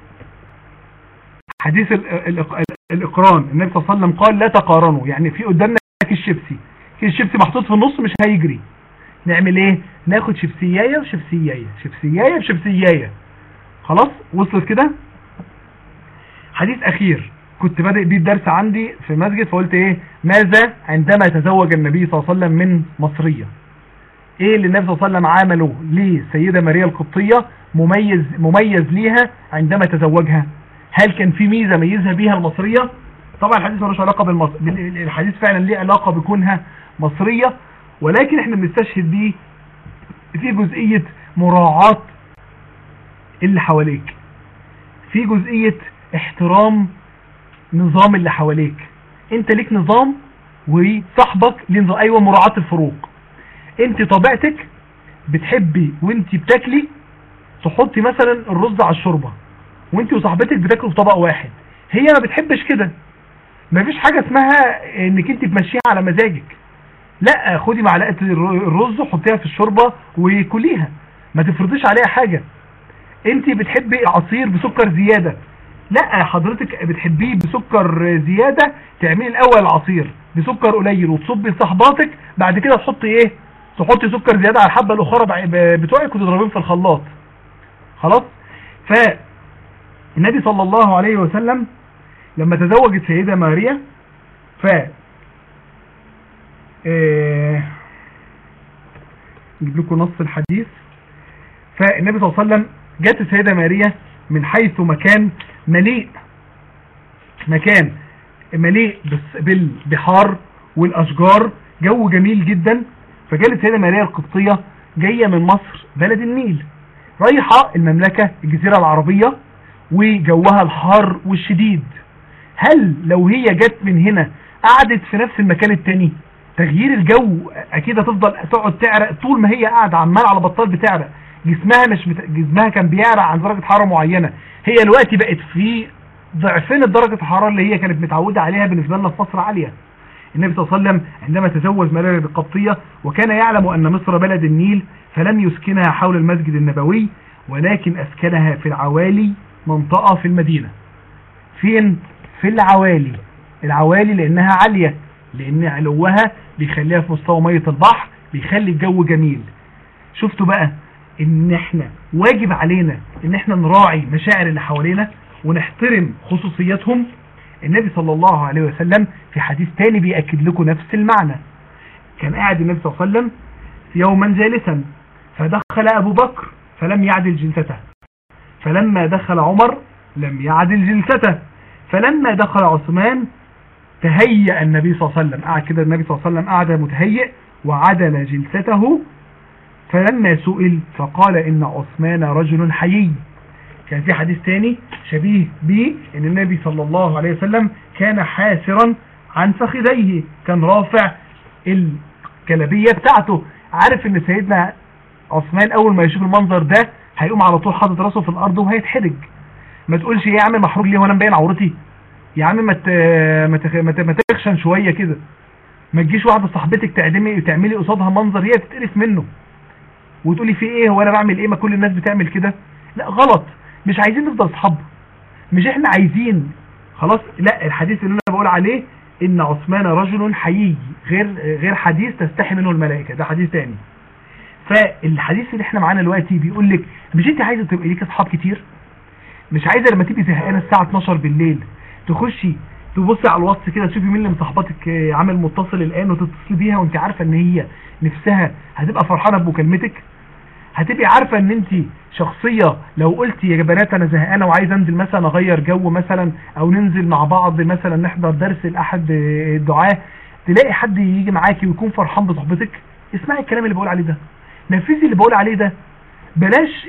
حديث الإقران النبي صلى الله عليه وسلم قال لا تقارنوا يعني في قدامنا كيس شيبسي كيس شيبسي محطوط في النص مش هيجري نعمل ايه ناخد شيبسيايه وشيبسيايه شيبسيايه وشيبسيايه خلاص وصلت كده حديث اخير كنت بادئ بيه الدرس عندي في مسجد فقلت ايه ماذا عندما تزوج النبي صلى الله عليه وسلم من مصرية ايه اللي النبي صلى الله عليه وسلم عمله لسيدة ماريا القبطية مميز مميز ليها عندما تزوجها هل كان في ميزة ميزها بيها المصرية طبعا الحديث ملوش علاقة بالمص... الحديث فعلا ليه علاقة بكونها مصرية ولكن احنا بنستشهد بيه في جزئية مراعاة اللي حواليك في جزئية احترام نظام اللي حواليك انت ليك نظام وصاحبك ليه نظام ايوه مراعاة الفروق انت طبيعتك بتحبي وانت بتاكلي تحطي مثلا الرز على الشوربه وانت وصاحبتك بتاكلوا في طبق واحد هي ما بتحبش كده مفيش حاجة اسمها انك انت تمشيها على مزاجك لا خدي معلقة الرز وحطيها في الشوربة وكليها ما تفرضيش عليها حاجة انت بتحبي عصير بسكر زيادة لا حضرتك بتحبيه بسكر زيادة تعملي الاول العصير بسكر قليل وتصبي لصحباتك بعد كده تحطي ايه تحطي سكر زيادة على الحبة الاخرى بتوعك وتضربين في الخلاط خلاص ف النبي صلى الله عليه وسلم لما تزوجت سيدة ماريا ف اه... نجيب لكم نص الحديث فالنبي صلى الله عليه وسلم جت السيدة ماريا من حيث مكان مليء مكان مليء بالبحار والأشجار جو جميل جدا فجالت السيدة ماريا القبطية جاية من مصر بلد النيل رايحة المملكة الجزيرة العربية وجوها الحار والشديد هل لو هي جت من هنا قعدت في نفس المكان التاني تغيير الجو اكيد هتفضل تقعد تعرق طول ما هي قاعده عمال على بطال بتعرق جسمها مش بت... جسمها كان بيعرق عن درجه حراره معينه هي دلوقتي بقت في ضعفين درجه الحراره اللي هي كانت متعوده عليها بالنسبه لنا في مصر عاليه النبي صلى الله عليه وسلم عندما تزوج مريم القبطيه وكان يعلم ان مصر بلد النيل فلم يسكنها حول المسجد النبوي ولكن اسكنها في العوالي منطقه في المدينه فين في العوالي العوالي لانها عاليه لان علوها بيخليها في مستوى ميه البحر بيخلي الجو جميل شفتوا بقى ان احنا واجب علينا ان احنا نراعي مشاعر اللي حوالينا ونحترم خصوصياتهم النبي صلى الله عليه وسلم في حديث تاني بيأكد لكم نفس المعنى كان قاعد النبي صلى الله عليه وسلم يوما جالسا فدخل أبو بكر فلم يعدل جلسته فلما دخل عمر لم يعدل جلسته فلما دخل عثمان تهيأ النبي صلى الله عليه وسلم قعد كده النبي صلى الله عليه وسلم قعد متهيئ وعدل جلسته فلما سئل فقال إن عثمان رجل حيي كان في حديث تاني شبيه به ان النبي صلى الله عليه وسلم كان حاسرا عن فخذيه كان رافع الكلبية بتاعته عارف ان سيدنا عثمان اول ما يشوف المنظر ده هيقوم على طول حاطط راسه في الارض وهيتحرج ما تقولش يا عم محروج ليه وانا مبين عورتي يا عم ما ما تخشن شويه كده ما تجيش واحده صاحبتك تعدمي تعملي قصادها منظر هي تتقرف منه وتقولي في ايه هو انا بعمل ايه ما كل الناس بتعمل كده لا غلط مش عايزين نفضل اصحاب مش احنا عايزين خلاص لا الحديث اللي انا بقول عليه ان عثمان رجل حيي غير غير حديث تستحي منه الملائكه ده حديث تاني فالحديث اللي احنا معانا دلوقتي بيقول لك مش انت عايزه تبقى ليك اصحاب كتير مش عايزه لما تبقي زهقانه الساعه 12 بالليل تخشي تبصي على الواتس كده تشوفي مين اللي مصاحباتك عامل متصل الان وتتصلي بيها وانت عارفه ان هي نفسها هتبقى فرحانه بمكالمتك هتبقي عارفة ان انت شخصية لو قلتي يا بنات انا زهقانة وعايز انزل مثلا اغير جو مثلا او ننزل مع بعض مثلا نحضر درس لاحد الدعاة تلاقي حد يجي معاكي ويكون فرحان بصحبتك اسمعي الكلام اللي بقول عليه ده نفذي اللي بقول عليه ده بلاش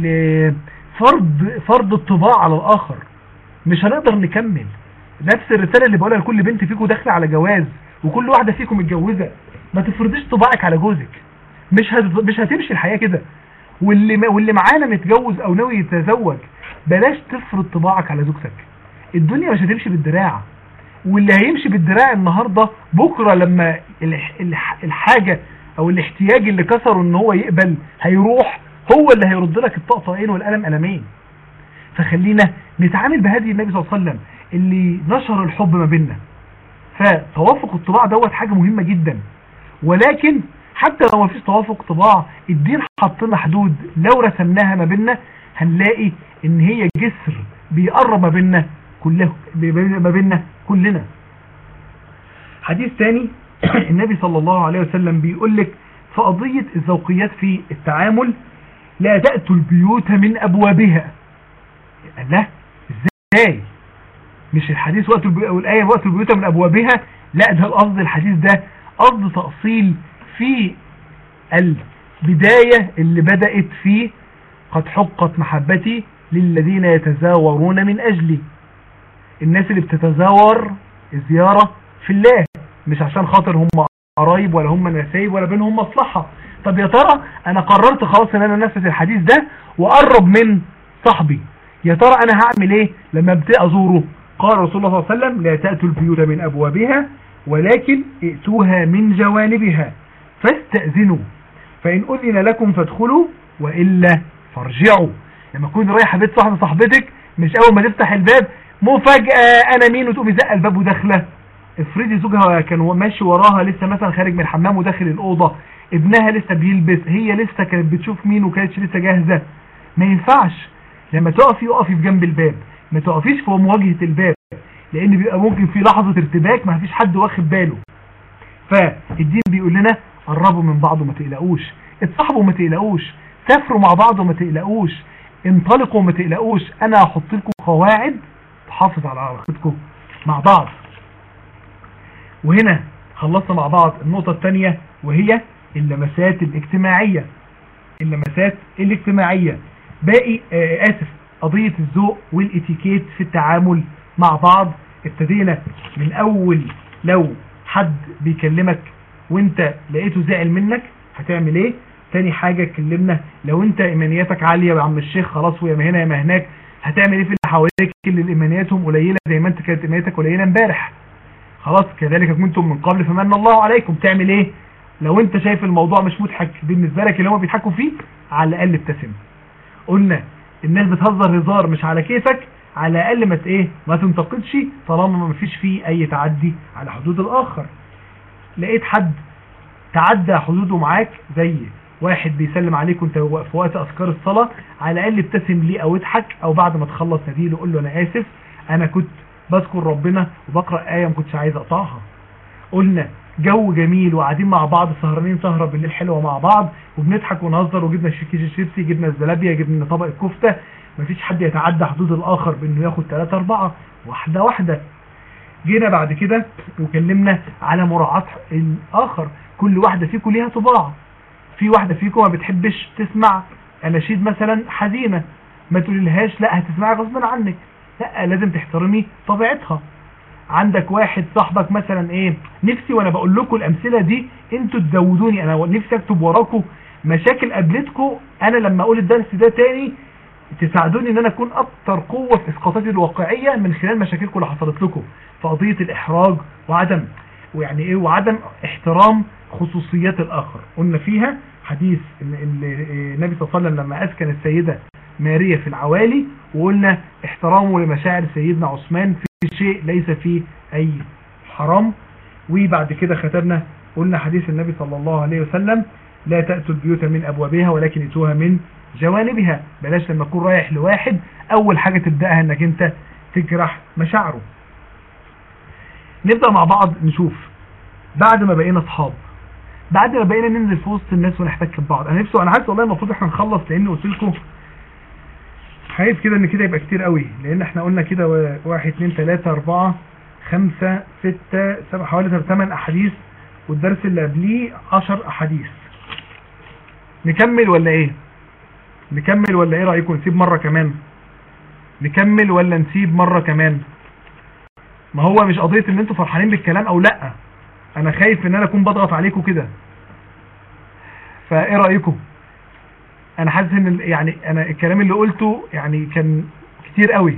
فرض فرض الطباع على الاخر مش هنقدر نكمل نفس الرسالة اللي بقولها لكل بنت فيكم داخله على جواز وكل واحدة فيكم متجوزة ما تفرضيش طباعك على جوزك مش هت... مش هتمشي الحياة كده واللي ما... واللي معانا متجوز او ناوي يتزوج بلاش تفرض طباعك على زوجتك الدنيا مش هتمشي بالدراع واللي هيمشي بالدراع النهاردة بكرة لما الحاجة او الاحتياج اللي كسره ان هو يقبل هيروح هو اللي هيرد لك الطقطقين والقلم قلمين فخلينا نتعامل بهذه النبي صلى الله عليه وسلم اللي نشر الحب ما بيننا فتوافق الطباع دوت حاجة مهمة جدا ولكن حتى لو ما فيش توافق طباع الدين حط لنا حدود لو رسمناها ما بيننا هنلاقي ان هي جسر بيقرب ما بيننا كله ما بيننا كلنا حديث تاني النبي صلى الله عليه وسلم بيقول لك في قضية الذوقيات في التعامل لا تأتوا البيوت من أبوابها لا ازاي مش الحديث وقت الآية وقت البيوت من أبوابها لا ده القصد الحديث ده قصد تأصيل في البداية اللي بدأت فيه قد حقت محبتي للذين يتزاورون من أجلي الناس اللي بتتزاور الزيارة في الله مش عشان خاطر هم قرايب ولا هم نسايب ولا بينهم مصلحة طب يا ترى انا قررت خلاص ان انا نفذ الحديث ده واقرب من صاحبي يا ترى انا هعمل ايه لما ابتدي ازوره قال رسول الله صلى الله عليه وسلم لا تأتوا البيوت من ابوابها ولكن ائتوها من جوانبها فاستأذنوا فإن أذن لكم فادخلوا وإلا فارجعوا لما تكون رايحة بيت صاحب صاحبتك مش أول ما تفتح الباب مفاجأة أنا مين وتقومي زق الباب وداخله افرضي زوجها كان ماشي وراها لسه مثلا خارج من الحمام وداخل الأوضة ابنها لسه بيلبس هي لسه كانت بتشوف مين وكانتش لسه جاهزة ما ينفعش لما تقفي اقفي في جنب الباب ما تقفيش في مواجهة الباب لان بيبقى ممكن في لحظة ارتباك ما فيش حد واخد باله فالدين بيقول لنا قربوا من بعض وما تقلقوش اتصاحبوا وما تقلقوش سافروا مع بعض وما تقلقوش انطلقوا وما تقلقوش انا هحط لكم قواعد تحافظ على علاقتكم مع بعض وهنا خلصنا مع بعض النقطة الثانية وهي اللمسات الاجتماعية اللمسات الاجتماعية باقي آه آسف قضية الذوق والاتيكيت في التعامل مع بعض ابتدينا من اول لو حد بيكلمك وانت لقيته زعل منك هتعمل ايه تاني حاجة اتكلمنا لو انت ايمانياتك عالية يا عم الشيخ خلاص ويا هنا يا ما هناك هتعمل ايه في اللي حواليك اللي ايمانياتهم قليلة زي ما انت كانت ايمانياتك قليلة امبارح خلاص كذلك كنتم من قبل فمن الله عليكم تعمل ايه لو انت شايف الموضوع مش مضحك بالنسبة لك اللي هم بيضحكوا فيه على الاقل ابتسم قلنا الناس بتهزر هزار مش على كيفك على الاقل ما ايه ما تنتقدش طالما ما فيش فيه اي تعدي على حدود الاخر لقيت حد تعدى حدوده معاك زي واحد بيسلم عليك وانت في وقت اذكار الصلاة على الاقل ابتسم ليه او اضحك او بعد ما تخلص نديله قول له انا اسف انا كنت بذكر ربنا وبقرأ آية ما كنتش عايز اقطعها قلنا جو جميل وقاعدين مع بعض سهرانين سهرة بالليل حلوة مع بعض وبنضحك ونهزر وجبنا كيس الشيبسي جبنا الزلابية جبنا طبق الكفتة مفيش حد يتعدى حدود الاخر بانه ياخد 3 4 واحدة واحدة جينا بعد كده وكلمنا على مراعاة الاخر كل واحدة فيكم ليها طباع في واحدة فيكم ما بتحبش تسمع اناشيد مثلا حزينة ما تقوليلهاش لا هتسمعها غصبا عنك لا لازم تحترمي طبيعتها عندك واحد صاحبك مثلا ايه نفسي وانا بقول لكم الامثله دي انتوا تزودوني انا نفسي اكتب وراكم مشاكل قابلتكم انا لما اقول الدرس ده تاني تساعدوني ان انا اكون اكتر قوة في اسقاطاتي الواقعية من خلال مشاكلكم اللي حصلت لكم في قضية الاحراج وعدم ويعني ايه وعدم احترام خصوصيات الاخر قلنا فيها حديث ان النبي صلى الله عليه وسلم لما اسكن السيدة مارية في العوالي وقلنا احترامه لمشاعر سيدنا عثمان في شيء ليس فيه اي حرام وبعد كده ختمنا قلنا حديث النبي صلى الله عليه وسلم لا تأتوا البيوت من أبوابها ولكن اتوها من جوانبها بلاش لما تكون رايح لواحد أول حاجة تبدأها أنك أنت تجرح مشاعره نبدأ مع بعض نشوف بعد ما بقينا أصحاب بعد ما بقينا ننزل في وسط الناس ونحتك ببعض أنا نفسي أنا عايز والله المفروض احنا نخلص لأن قلت لكم خايف كده ان كده يبقى كتير قوي لان احنا قلنا كده واحد اتنين تلاتة اربعة خمسة ستة سبعة حوالي ثمان احاديث والدرس اللي قبليه عشر احاديث نكمل ولا ايه نكمل ولا ايه رأيكم نسيب مرة كمان نكمل ولا نسيب مرة كمان ما هو مش قضية ان انتوا فرحانين بالكلام او لا انا خايف ان انا اكون بضغط عليكم كده فايه رأيكم انا حاسس ان يعني انا الكلام اللي قلته يعني كان كتير قوي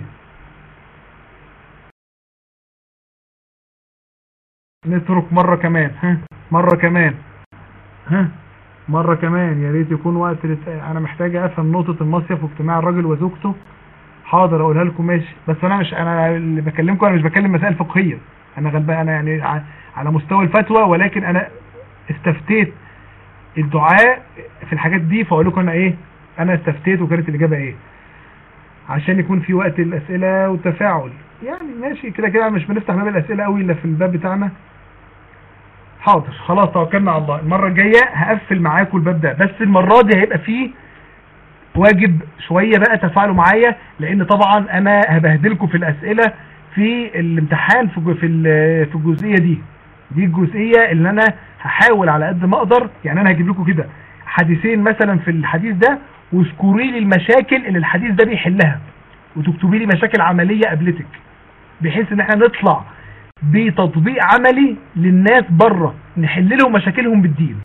نترك مرة كمان ها مرة كمان ها مرة كمان يا ريت يكون وقت لت... انا محتاج افهم نقطة المصيف واجتماع الراجل وزوجته حاضر اقولها لكم ماشي بس انا مش انا اللي بكلمكم انا مش بكلم مسائل فقهية انا غلبان انا يعني على مستوى الفتوى ولكن انا استفتيت الدعاء في الحاجات دي فاقول لكم انا ايه انا استفتيت وكانت الاجابة ايه عشان يكون في وقت الاسئلة والتفاعل يعني ماشي كده كده مش بنفتح باب الاسئلة قوي الا في الباب بتاعنا حاضر خلاص توكلنا على الله المرة الجاية هقفل معاكم الباب ده بس المرة دي هيبقى فيه واجب شوية بقى تفاعلوا معايا لان طبعا انا هبهدلكم في الاسئلة في الامتحان في في الجزئية دي دي الجزئية اللي انا هحاول على قد ما اقدر يعني انا هجيب لكم كده حديثين مثلا في الحديث ده واذكري لي المشاكل اللي الحديث ده بيحلها وتكتبي لي مشاكل عملية قبلتك بحيث ان احنا نطلع بتطبيق عملي للناس بره نحل لهم مشاكلهم بالدين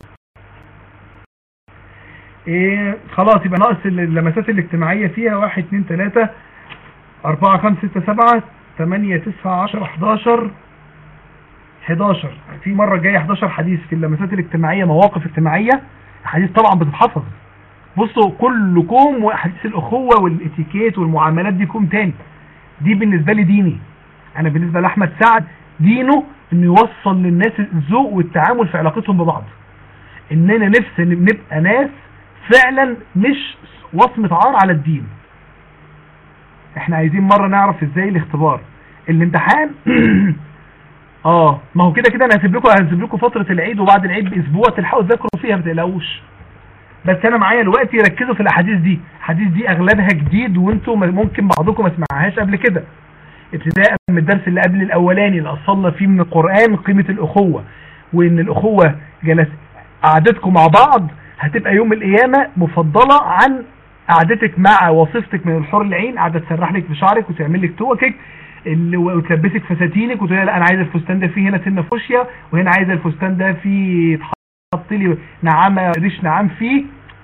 ايه خلاص يبقى ناقص اللمسات الاجتماعية فيها واحد اتنين تلاتة اربعة خمسة ستة سبعة تمانية تسعة عشر احداشر 11 في مرة جاية 11 حديث في اللمسات الاجتماعية مواقف اجتماعية حديث طبعا بتتحفظ بصوا كل كوم وحديث الاخوة والاتيكيت والمعاملات دي كوم تاني دي بالنسبة لي ديني انا بالنسبة لاحمد سعد دينه انه يوصل للناس الذوق والتعامل في علاقتهم ببعض اننا نفس نبقى ناس فعلا مش وصمة عار على الدين احنا عايزين مرة نعرف ازاي الاختبار الامتحان اه ما هو كده كده انا هسيب لكم هسيب لكم فتره العيد وبعد العيد باسبوع تلحقوا تذاكروا فيها ما تقلقوش بس انا معايا دلوقتي ركزوا في الاحاديث دي الاحاديث دي اغلبها جديد وانتم ممكن بعضكم ما سمعهاش قبل كده ابتداء من الدرس اللي قبل الاولاني اللي اصلنا فيه من القران قيمه الاخوه وان الاخوه جلس قعدتكم مع بعض هتبقى يوم القيامه مفضله عن قعدتك مع وصفتك من الحور العين قاعده تسرح لك في شعرك وتعمل لك توكك اللي وتلبسك فساتينك وتقول لا انا عايز الفستان ده فيه هنا سنه فوشيا وهنا عايز الفستان ده فيه تحط لي نعامه ريش نعام فيه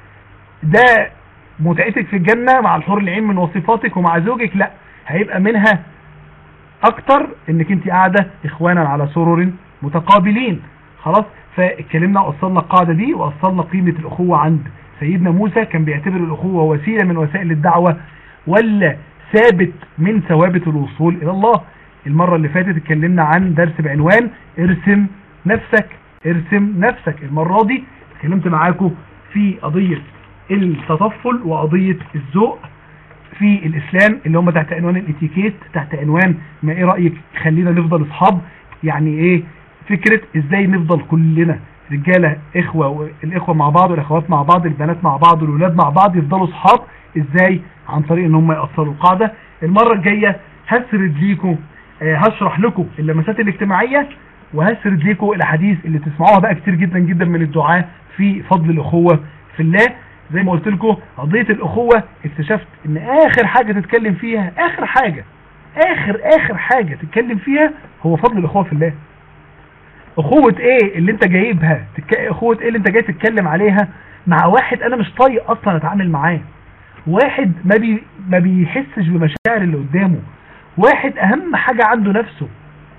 ده متعتك في الجنه مع الحور العين من وصفاتك ومع زوجك لا هيبقى منها اكتر انك انت قاعده اخوانا على سرر متقابلين خلاص فاتكلمنا وصلنا القاعده دي وصلنا قيمه الاخوه عند سيدنا موسى كان بيعتبر الاخوه وسيله من وسائل الدعوه ولا ثابت من ثوابت الوصول الى الله المرة اللي فاتت اتكلمنا عن درس بعنوان ارسم نفسك ارسم نفسك المرة دي اتكلمت معاكم في قضية التطفل وقضية الذوق في الاسلام اللي هم تحت عنوان الاتيكيت تحت عنوان ما ايه رأيك خلينا نفضل اصحاب يعني ايه فكرة ازاي نفضل كلنا رجالة اخوة الاخوة مع بعض والاخوات مع بعض البنات مع بعض والولاد مع بعض يفضلوا اصحاب ازاي عن طريق ان هم يأصلوا القاعدة المرة الجاية هسرد ليكم آه، هشرح لكم اللمسات الاجتماعية وهسرد ليكم الاحاديث اللي تسمعوها بقى كتير جدا جدا من الدعاء في فضل الاخوة في الله زي ما قلت لكم قضية الاخوة اكتشفت ان اخر حاجة تتكلم فيها اخر حاجة اخر اخر حاجة تتكلم فيها هو فضل الاخوة في الله اخوة ايه اللي انت جايبها تك... اخوة ايه اللي انت جاي تتكلم عليها مع واحد انا مش طايق اصلا اتعامل معاه واحد ما, بي... ما بيحسش بمشاعر اللي قدامه واحد اهم حاجة عنده نفسه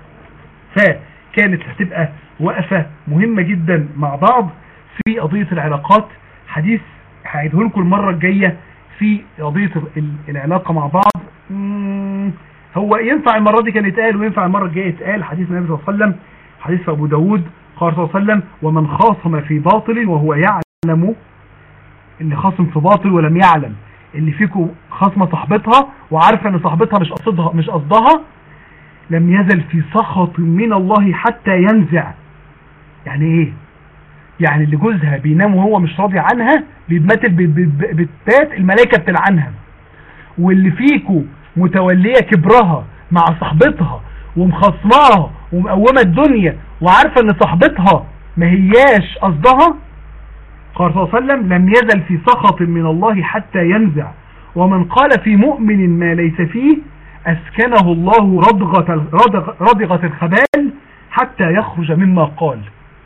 فكانت هتبقى وقفة مهمة جدا مع بعض في قضية العلاقات حديث هعيده لكم المرة الجاية في قضية العلاقة مع بعض هو ينفع المرة دي كان يتقال وينفع المرة الجاية يتقال حديث النبي صلى الله عليه وسلم حديث في أبو داود قال صلى الله عليه وسلم ومن خاصم في باطل وهو يعلم اللي خاصم في باطل ولم يعلم اللي فيكم خاصمة صاحبتها وعارفة ان صاحبتها مش قصدها مش قصدها لم يزل في سخط من الله حتى ينزع يعني ايه يعني اللي جوزها بينام وهو مش راضي عنها بيتمثل بتبات الملائكة بتلعنها واللي فيكم متولية كبرها مع صاحبتها ومخصماها ومقومة الدنيا وعارفة ان صاحبتها ما هياش قصدها قال صلى الله عليه وسلم لم يزل في سخط من الله حتى ينزع ومن قال في مؤمن ما ليس فيه أسكنه الله ردغة, ردغة الخبال حتى يخرج مما قال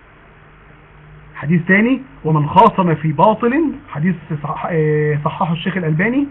حديث ثاني ومن خاصم في باطل حديث صححه الشيخ الألباني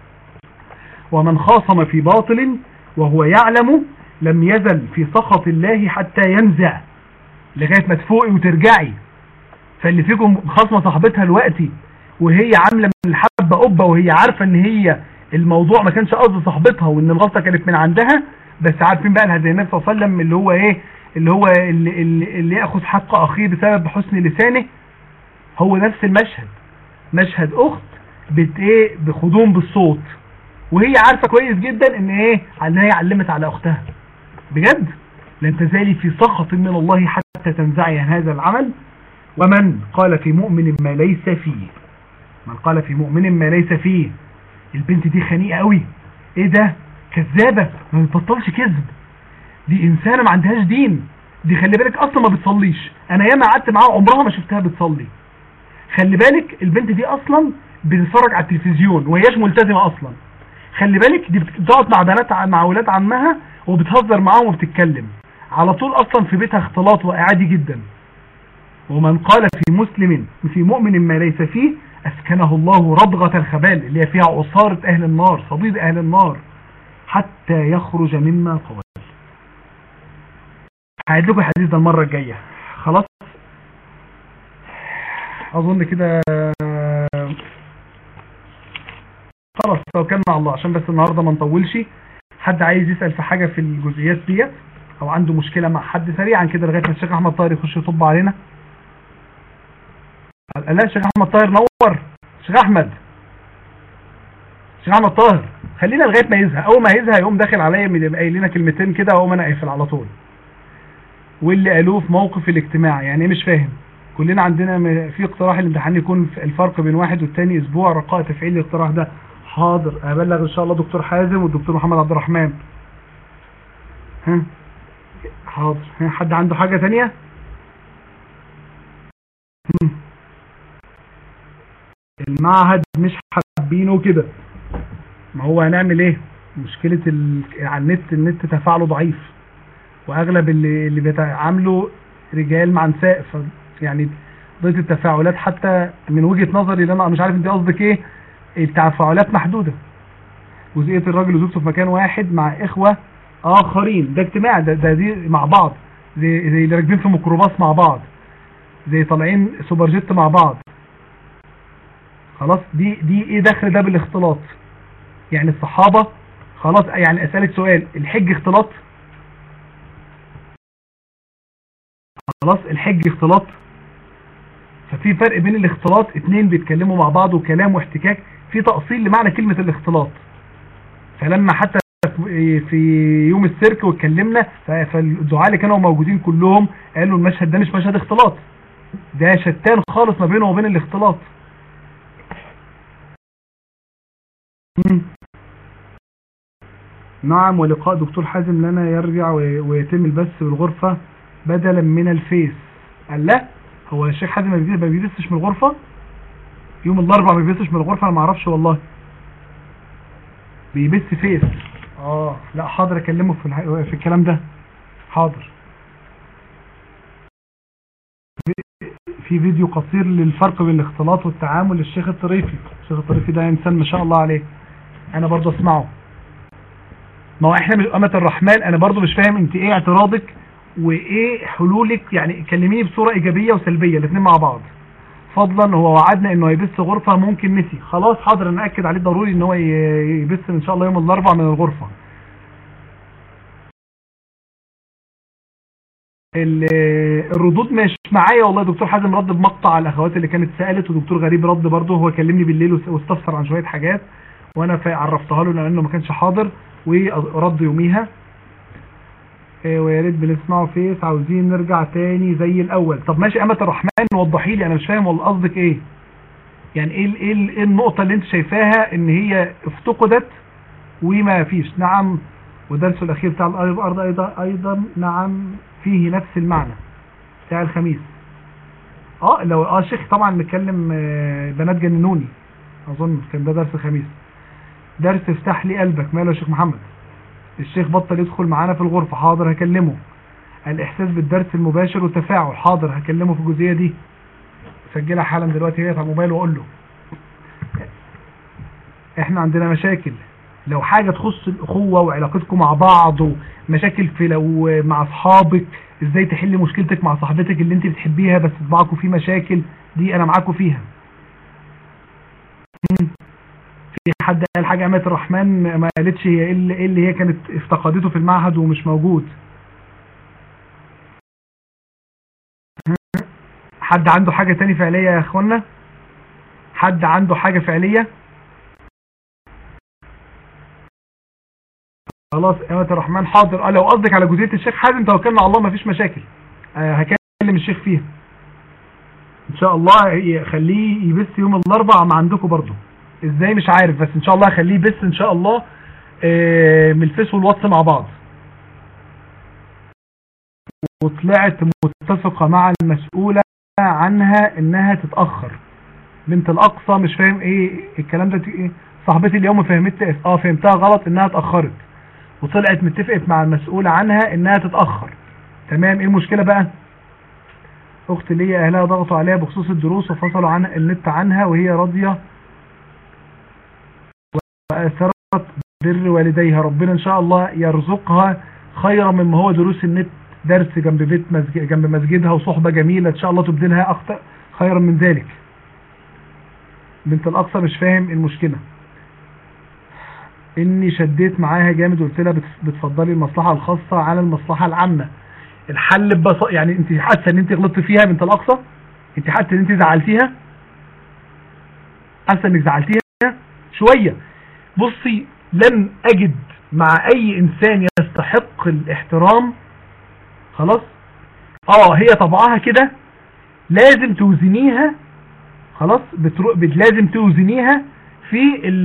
ومن خاصم في باطل وهو يعلم لم يزل في سخط الله حتى ينزع لغاية ما تفوقي وترجعي فاللي فيكم خاصمة صاحبتها دلوقتي وهي عاملة من الحبة قبة وهي عارفة ان هي الموضوع ما كانش قصد صاحبتها وان الغلطة كانت من عندها بس عارفين بقى زي النبي صلى الله عليه وسلم اللي هو ايه اللي هو اللي, اللي, اللي ياخذ حق اخيه بسبب حسن لسانه هو نفس المشهد مشهد اخت بت ايه بخدوم بالصوت وهي عارفة كويس جدا ان ايه ان هي علمت على اختها بجد لن تزالي في سخط من الله حتى تنزعي هذا العمل ومن قال في مؤمن ما ليس فيه من قال في مؤمن ما ليس فيه البنت دي خنيقة قوي ايه ده كذابة ما بتبطلش كذب دي انسانة ما عندهاش دين دي خلي بالك اصلا ما بتصليش انا ياما قعدت معاها عمرها ما شفتها بتصلي خلي بالك البنت دي اصلا بتتفرج على التلفزيون وهياش ملتزمة اصلا خلي بالك دي بتقعد مع بنات مع ولاد عمها وبتهزر معاهم وبتتكلم على طول اصلا في بيتها اختلاط وعادي جدا ومن قال في مسلم في مؤمن ما ليس فيه أسكنه الله رضغة الخبال اللي هي فيها عصارة أهل النار صديد أهل النار حتى يخرج مما قال هعيد لكم الحديث ده المرة الجاية خلاص أظن كده خلاص توكلنا على الله عشان بس النهاردة ما نطولش حد عايز يسأل في حاجة في الجزئيات ديت او عنده مشكلة مع حد سريعا كده لغاية ما الشيخ احمد طاهر يخش يطب علينا لا الشيخ احمد طاهر نور شيخ احمد شيخ احمد طاهر خلينا لغايه ما يزهق اول ما يزهق يقوم داخل عليا قايل لنا كلمتين كده واقوم انا قافل على طول واللي قالوه في موقف الاجتماع يعني مش فاهم كلنا عندنا في اقتراح الامتحان يكون الفرق بين واحد والتاني اسبوع رقاء تفعيل الاقتراح ده حاضر ابلغ ان شاء الله دكتور حازم والدكتور محمد عبد الرحمن ها حاضر ها حد عنده حاجة تانية المعهد مش حابينه كده ما هو هنعمل ايه مشكلة ال... على النت النت تفاعله ضعيف واغلب اللي اللي بيتعاملوا رجال مع نساء ف يعني ضيق التفاعلات حتى من وجهة نظري اللي انا مش عارف انت قصدك ايه التفاعلات محدودة جزئية الراجل وزوجته في مكان واحد مع اخوة اخرين ده اجتماع ده, ده دي مع بعض زي, زي اللي راكبين في ميكروباص مع بعض زي طالعين سوبر جيت مع بعض خلاص دي دي ايه دخل ده بالاختلاط يعني الصحابة خلاص يعني اسألك سؤال الحج اختلاط خلاص الحج اختلاط ففي فرق بين الاختلاط اتنين بيتكلموا مع بعض وكلام واحتكاك في تأصيل لمعنى كلمة الاختلاط فلما حتى في يوم السيرك واتكلمنا فالدعاء اللي كانوا موجودين كلهم قالوا المشهد ده مش مشهد اختلاط ده شتان خالص ما بينه وبين الاختلاط نعم ولقاء دكتور حازم لنا يرجع ويتم البث بالغرفة بدلا من الفيس قال لا هو الشيخ حازم ما بيبثش من الغرفة يوم الاربع ما بيبثش من الغرفة انا ما اعرفش والله بيبث فيس اه لا حاضر اكلمه في, الح... في الكلام ده حاضر في فيديو قصير للفرق بين الاختلاط والتعامل للشيخ الطريفي الشيخ الطريفي ده انسان ما شاء الله عليه انا برضه اسمعه ما هو احنا مش امة الرحمن انا برضه مش فاهم انت ايه اعتراضك وايه حلولك يعني كلميني بصورة ايجابية وسلبية الاثنين مع بعض فضلا هو وعدنا انه يبث غرفة ممكن نسي خلاص حاضر نأكد عليه ضروري ان هو يبث ان شاء الله يوم الاربع من الغرفة الردود مش معايا والله دكتور حازم رد بمقطع على الاخوات اللي كانت سألت ودكتور غريب رد برضه هو كلمني بالليل واستفسر عن شوية حاجات وانا عرفتها له لانه ما كانش حاضر ورد يوميها ويا ريت بنسمعه فيس عاوزين نرجع تاني زي الاول طب ماشي امة الرحمن وضحي لي انا مش فاهم والله قصدك ايه يعني ايه ايه ايه النقطة اللي انت شايفاها ان هي افتقدت وما فيش نعم ودرس الاخير بتاع الارض ايضا ايضا نعم فيه نفس المعنى بتاع الخميس اه لو اه شيخ طبعا نتكلم بنات جننوني اظن كان ده درس الخميس درس افتح لي قلبك ماله يا شيخ محمد الشيخ بطل يدخل معانا في الغرفة حاضر هكلمه الاحساس بالدرس المباشر والتفاعل حاضر هكلمه في الجزئية دي سجلها حالا دلوقتي هي على الموبايل واقول له احنا عندنا مشاكل لو حاجة تخص الاخوة وعلاقتكم مع بعض ومشاكل في لو مع اصحابك ازاي تحل مشكلتك مع صاحبتك اللي انت بتحبيها بس طبعكم في مشاكل دي انا معاكم فيها في حد قال حاجة أمات الرحمن ما قالتش هي ايه اللي هي كانت افتقدته في المعهد ومش موجود حد عنده حاجة تاني فعلية يا اخوانا حد عنده حاجة فعلية خلاص أمات الرحمن حاضر اه لو قصدك على جزئية الشيخ حازم توكلنا على الله مفيش مشاكل آه هكلم الشيخ فيها ان شاء الله خليه يبث يوم الاربعاء مع عندكم برضه ازاي مش عارف بس ان شاء الله اخليه بس ان شاء الله اه من الفيس والواتس مع بعض وطلعت متفقة مع المسؤولة عنها انها تتأخر بنت الاقصى مش فاهم ايه الكلام ده ايه صاحبتي اليوم فهمت اه فهمتها غلط انها اتأخرت وطلعت متفقت مع المسؤولة عنها انها تتأخر تمام ايه المشكلة بقى اختي ليا اهلها ضغطوا عليها بخصوص الدروس وفصلوا عن النت عنها وهي راضية وأثرت بر والديها ربنا إن شاء الله يرزقها خيرا مما هو دروس النت درس جنب بيت مسجد جنب مسجدها وصحبة جميلة إن شاء الله تبدلها أكتر خيرا من ذلك بنت الأقصى مش فاهم المشكلة إني شديت معاها جامد وقلت لها بتفضلي المصلحة الخاصة على المصلحة العامة الحل ببساطة يعني انت حاسة ان انت غلطت فيها بنت الأقصى انت حاسة ان انت زعلتيها حاسة انك زعلتيها شوية بصي لن اجد مع اي انسان يستحق الاحترام خلاص اه هي طبعها كده لازم توزنيها خلاص بترو... بت... لازم توزنيها في ال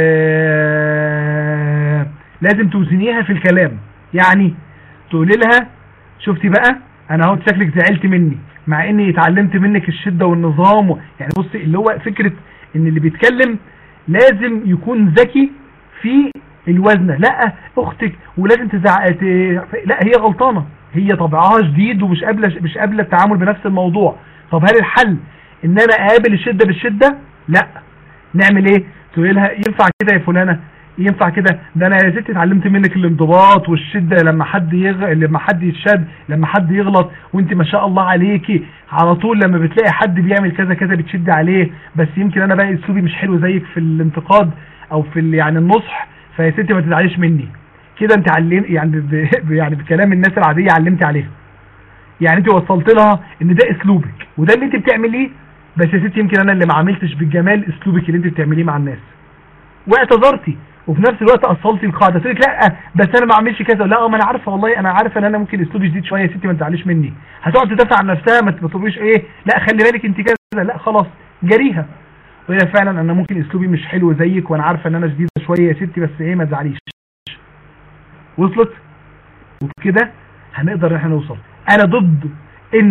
لازم توزنيها في الكلام يعني تقولي لها شفتي بقى انا اهو شكلك زعلت مني مع اني اتعلمت منك الشدة والنظام و... يعني بصي اللي هو فكرة ان اللي بيتكلم لازم يكون ذكي في الوزنة لا اختك ولازم تزعق لا هي غلطانة هي طبعها شديد ومش قابلة مش قابلة التعامل بنفس الموضوع طب هل الحل ان انا اقابل الشدة بالشدة لا نعمل ايه تقول لها ينفع كده يا فلانة ينفع كده ده انا يا ستي اتعلمت منك الانضباط والشدة لما حد يغ... لما حد يتشد لما حد يغلط وانت ما شاء الله عليكي على طول لما بتلاقي حد بيعمل كذا كذا بتشد عليه بس يمكن انا بقى اسلوبي مش حلو زيك في الانتقاد او في يعني النصح فيا ستي ما تزعليش مني كده انت علم يعني ب... يعني بكلام الناس العادية علمت عليها يعني انت وصلت لها ان ده اسلوبك وده اللي انت بتعمليه بس يا ستي يمكن انا اللي ما عملتش بالجمال اسلوبك اللي انت بتعمليه مع الناس واعتذرتي وفي نفس الوقت اصلتي القاعده تقول لك لا بس انا ما اعملش كذا لا ما انا عارفه والله انا عارفه ان انا ممكن اسلوبي جديد شويه يا ستي ما تزعليش مني هتقعد تدافع عن نفسها ما تطلبيش ايه لا خلي بالك انت كذا لا خلاص جريها وهي فعلا انا ممكن اسلوبي مش حلو زيك وانا عارفه ان انا شديده شويه يا ستي بس ايه ما تزعليش وصلت وبكده هنقدر ان احنا نوصل انا ضد ان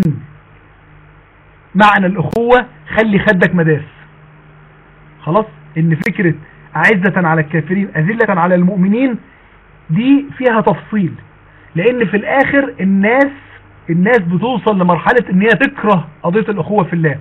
معنى الاخوه خلي خدك مداس خلاص ان فكره عزة على الكافرين أذلة على المؤمنين دي فيها تفصيل لأن في الآخر الناس الناس بتوصل لمرحلة ان هي تكره قضية الأخوة في الله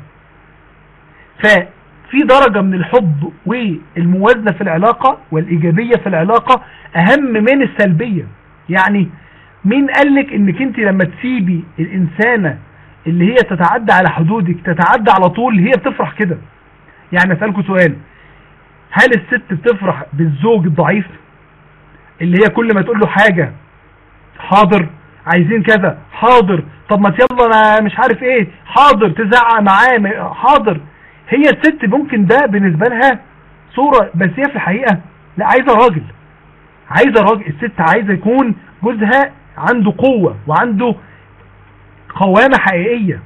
ففي درجة من الحب والموازنة في العلاقة والإيجابية في العلاقة أهم من السلبية يعني مين قالك انك انت لما تسيبي الإنسانة اللي هي تتعدى على حدودك تتعدى على طول هي بتفرح كده يعني أسألكم سؤال هل الست بتفرح بالزوج الضعيف اللي هي كل ما تقول له حاجة حاضر عايزين كذا حاضر طب ما يلا انا مش عارف ايه حاضر تزعق معاه حاضر هي الست ممكن ده بالنسبة لها صورة بس هي في الحقيقة لا عايزة راجل عايزة راجل الست عايزة يكون جوزها عنده قوة وعنده قوامة حقيقية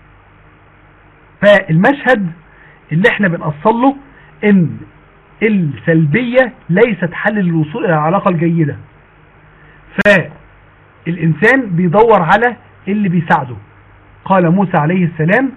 فالمشهد اللي احنا بنأصل له ان السلبية ليست حل للوصول إلى العلاقة الجيدة فالإنسان بيدور على اللي بيساعده قال موسى عليه السلام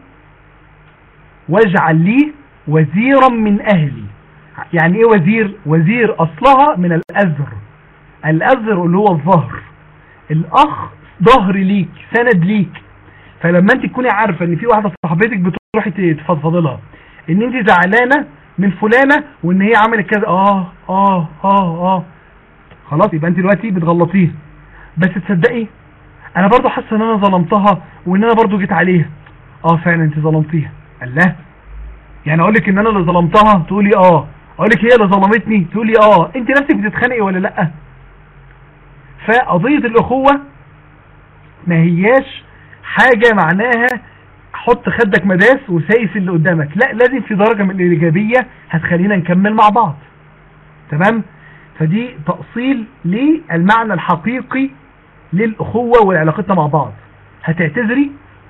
واجعل لي وزيرا من أهلي يعني ايه وزير وزير أصلها من الأذر الأذر اللي هو الظهر الأخ ظهر ليك سند ليك فلما انت تكوني عارفة ان في واحدة صاحبتك بتروحي تفضفض لها ان انت زعلانة من فلانة وان هي عملت كذا اه اه اه اه خلاص يبقى انت دلوقتي بتغلطيه بس تصدقي انا برضو حاسه ان انا ظلمتها وان انا برضو جيت عليها اه فعلا انت ظلمتيها الله يعني اقول لك ان انا اللي ظلمتها تقولي اه اقول لك هي اللي ظلمتني تقولي اه انت نفسك بتتخانقي ولا لا فقضيه الاخوه ما هياش حاجه معناها حط خدك مداس وسايس اللي قدامك لا لازم في درجة من الإيجابية هتخلينا نكمل مع بعض تمام فدي تأصيل للمعنى الحقيقي للأخوة والعلاقتنا مع بعض هتعتذري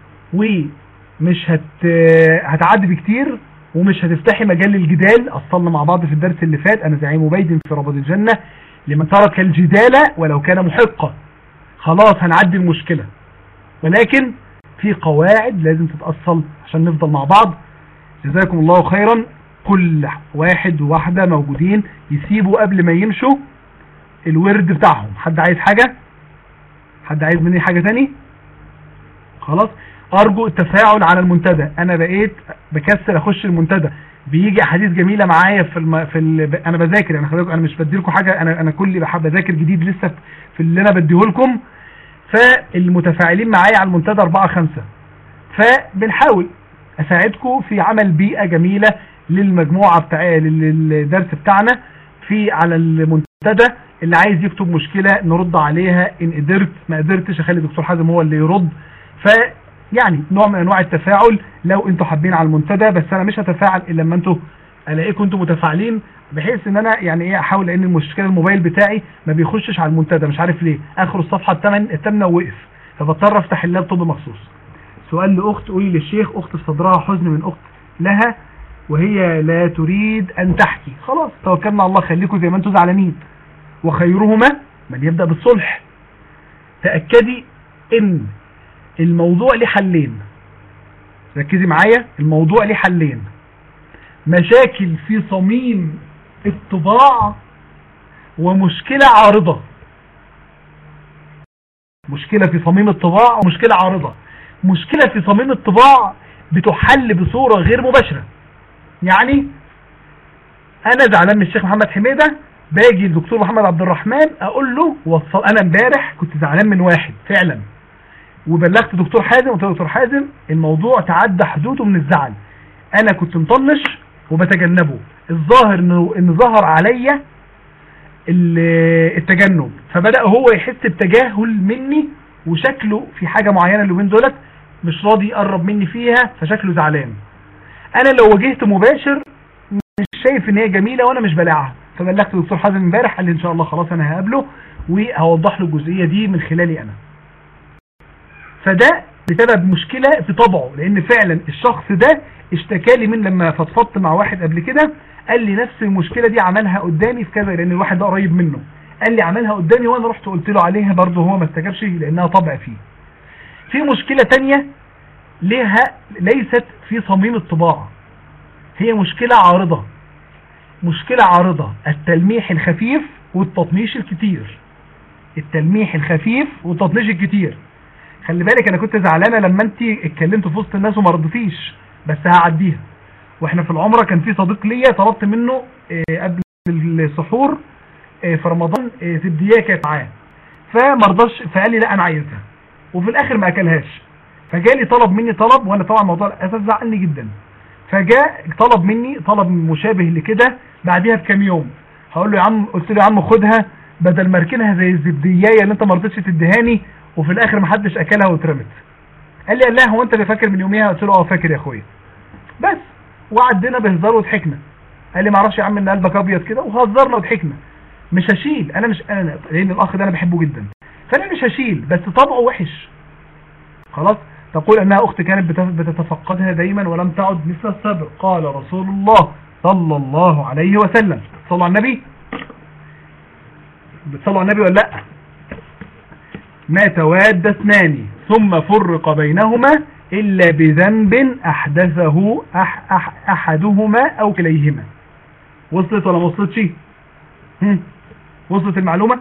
ومش هت... هتعدي بكتير ومش هتفتحي مجال للجدال أصلنا مع بعض في الدرس اللي فات أنا زعيم بيد في ربض الجنة لمن ترك الجدال ولو كان محقا خلاص هنعدي المشكلة ولكن في قواعد لازم تتأصل عشان نفضل مع بعض جزاكم الله خيرا كل واحد وواحدة موجودين يسيبوا قبل ما يمشوا الورد بتاعهم حد عايز حاجة حد عايز مني حاجة تاني خلاص ارجو التفاعل على المنتدى انا بقيت بكسر اخش المنتدى بيجي احاديث جميله معايا في الم... في ال... انا بذاكر انا خليكم انا مش بدي لكم حاجه انا انا كل بحب اذاكر جديد لسه في اللي انا بديه لكم فالمتفاعلين معايا على المنتدى 4 5 فبنحاول اساعدكم في عمل بيئة جميلة للمجموعة بتاع للدرس بتاعنا في على المنتدى اللي عايز يكتب مشكلة نرد عليها ان قدرت ما قدرتش اخلي الدكتور حازم هو اللي يرد ف يعني نوع من انواع التفاعل لو انتوا حابين على المنتدى بس انا مش هتفاعل الا لما انتوا الاقيكم انتوا متفاعلين بحيث ان انا يعني ايه احاول لان المشكله الموبايل بتاعي ما بيخشش على المنتدى مش عارف ليه اخر الصفحه الثامن الثامنه ووقف فبضطر افتح اللابتوب مخصوص سؤال لاخت قولي للشيخ اخت في صدرها حزن من اخت لها وهي لا تريد ان تحكي خلاص توكلنا على الله خليكم زي ما انتم زعلانين وخيرهما من يبدا بالصلح تاكدي ان الموضوع ليه حلين ركزي معايا الموضوع ليه حلين مشاكل في صميم الطباع ومشكلة عارضة مشكلة في صميم الطباع ومشكلة عارضة مشكلة في صميم الطباع بتحل بصورة غير مباشرة يعني انا زعلان من الشيخ محمد حميدة باجي الدكتور محمد عبد الرحمن اقول له وصل انا امبارح كنت زعلان من واحد فعلا وبلغت دكتور حازم قلت له دكتور حازم الموضوع تعدى حدوده من الزعل انا كنت مطنش وبتجنبه الظاهر انه ان ظهر عليا التجنب فبدأ هو يحس بتجاهل مني وشكله في حاجة معينة اليومين دولت مش راضي يقرب مني فيها فشكله زعلان انا لو واجهت مباشر مش شايف ان هي جميلة وانا مش بلاعها فبلغت الدكتور حازم امبارح قال لي ان شاء الله خلاص انا هقابله وهوضح له الجزئية دي من خلالي انا فده بسبب مشكلة في طبعه لان فعلا الشخص ده اشتكى لي من لما فضفضت مع واحد قبل كده قال لي نفس المشكلة دي عملها قدامي في كذا لان الواحد ده قريب منه قال لي عملها قدامي وانا رحت قلت له عليها برضه هو ما استجابش لانها طبع فيه في مشكلة تانية ليها ليست في صميم الطباعة هي مشكلة عارضة مشكلة عارضة التلميح الخفيف والتطنيش الكتير التلميح الخفيف والتطنيش الكتير خلي بالك انا كنت زعلانة لما انت اتكلمت في وسط الناس وما ردتيش بس هعديها واحنا في العمرة كان في صديق ليا طلبت منه قبل السحور في رمضان زبدية كانت معاه فمرضاش فقال لي لا انا عايزها وفي الاخر ما اكلهاش فجالي طلب مني طلب وانا طبعا موضوع الاساس زعلني جدا فجاء طلب مني طلب مشابه لكده بعديها بكام يوم هقول له يا عم قلت له يا عم خدها بدل ما اركنها زي الزبدية اللي انت ما رضيتش تديهاني وفي الاخر ما حدش اكلها واترمت قال لي الله هو انت اللي فاكر من يوميها قلت له اه فاكر يا اخويا بس وعدينا بهزار وضحكنا قال لي ما اعرفش يا عم ان قلبك ابيض كده وهزرنا وضحكنا مش هشيل انا مش انا لان الاخ ده انا بحبه جدا فانا مش هشيل بس طبعه وحش خلاص تقول انها اخت كانت بتتفقدها دايما ولم تعد مثل السابق قال رسول الله صلى الله عليه وسلم صلوا على النبي بتصلوا على النبي ولا لا ما تواد اثنان ثم فرق بينهما إلا بذنب أحدثه أح أح أحدهما أو كليهما وصلت ولا ما وصلتش وصلت المعلومة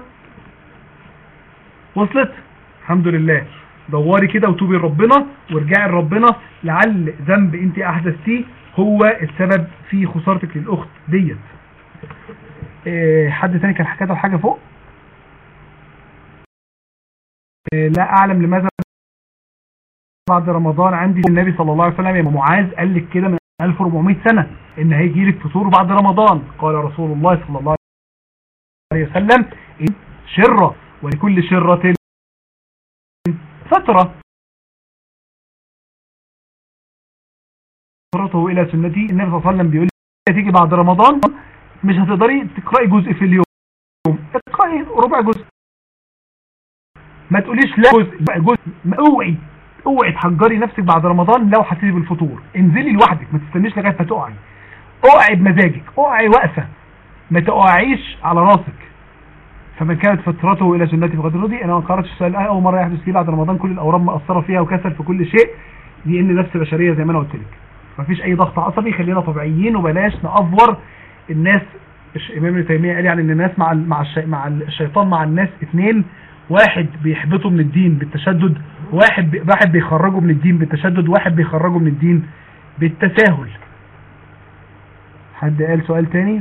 وصلت الحمد لله دوري كده وتوبي لربنا وارجعي لربنا لعل ذنب انت احدثتيه هو السبب في خسارتك للاخت ديت إيه حد تاني كان حكاته حاجة فوق إيه لا اعلم لماذا بعد رمضان عندي النبي صلى الله عليه وسلم يا معاذ قال لك كده من 1400 سنة ان هيجي لك فطور بعد رمضان قال رسول الله صلى الله عليه وسلم شرة ولكل شرة فترة فترته الى سنتي النبي صلى الله عليه وسلم بيقول لي تيجي بعد رمضان مش هتقدري تقرأي جزء في اليوم تقرأي ربع جزء ما تقوليش لا جزء جزء اوعي اوعي تحجري نفسك بعد رمضان لو حسيتي بالفطور انزلي لوحدك ما تستنيش لغايه ما تقعي اقعي بمزاجك اقعي واقفه ما تقعيش على راسك فمن كانت فترته الى سنتي فقد رضي انا ما قرأتش السؤال اول مره يحدث لي بعد رمضان كل الاورام مأثره فيها وكسل في كل شيء دي ان نفس بشريه زي ما انا قلت لك مفيش اي ضغط عصبي خلينا طبيعيين وبلاش نافور الناس امام ابن تيميه قال يعني ان الناس مع مع الشي مع الشيطان مع الناس اثنين واحد بيحبطه من الدين بالتشدد واحد بي واحد بيخرجه من الدين بالتشدد واحد بيخرجه من الدين بالتساهل حد قال سؤال تاني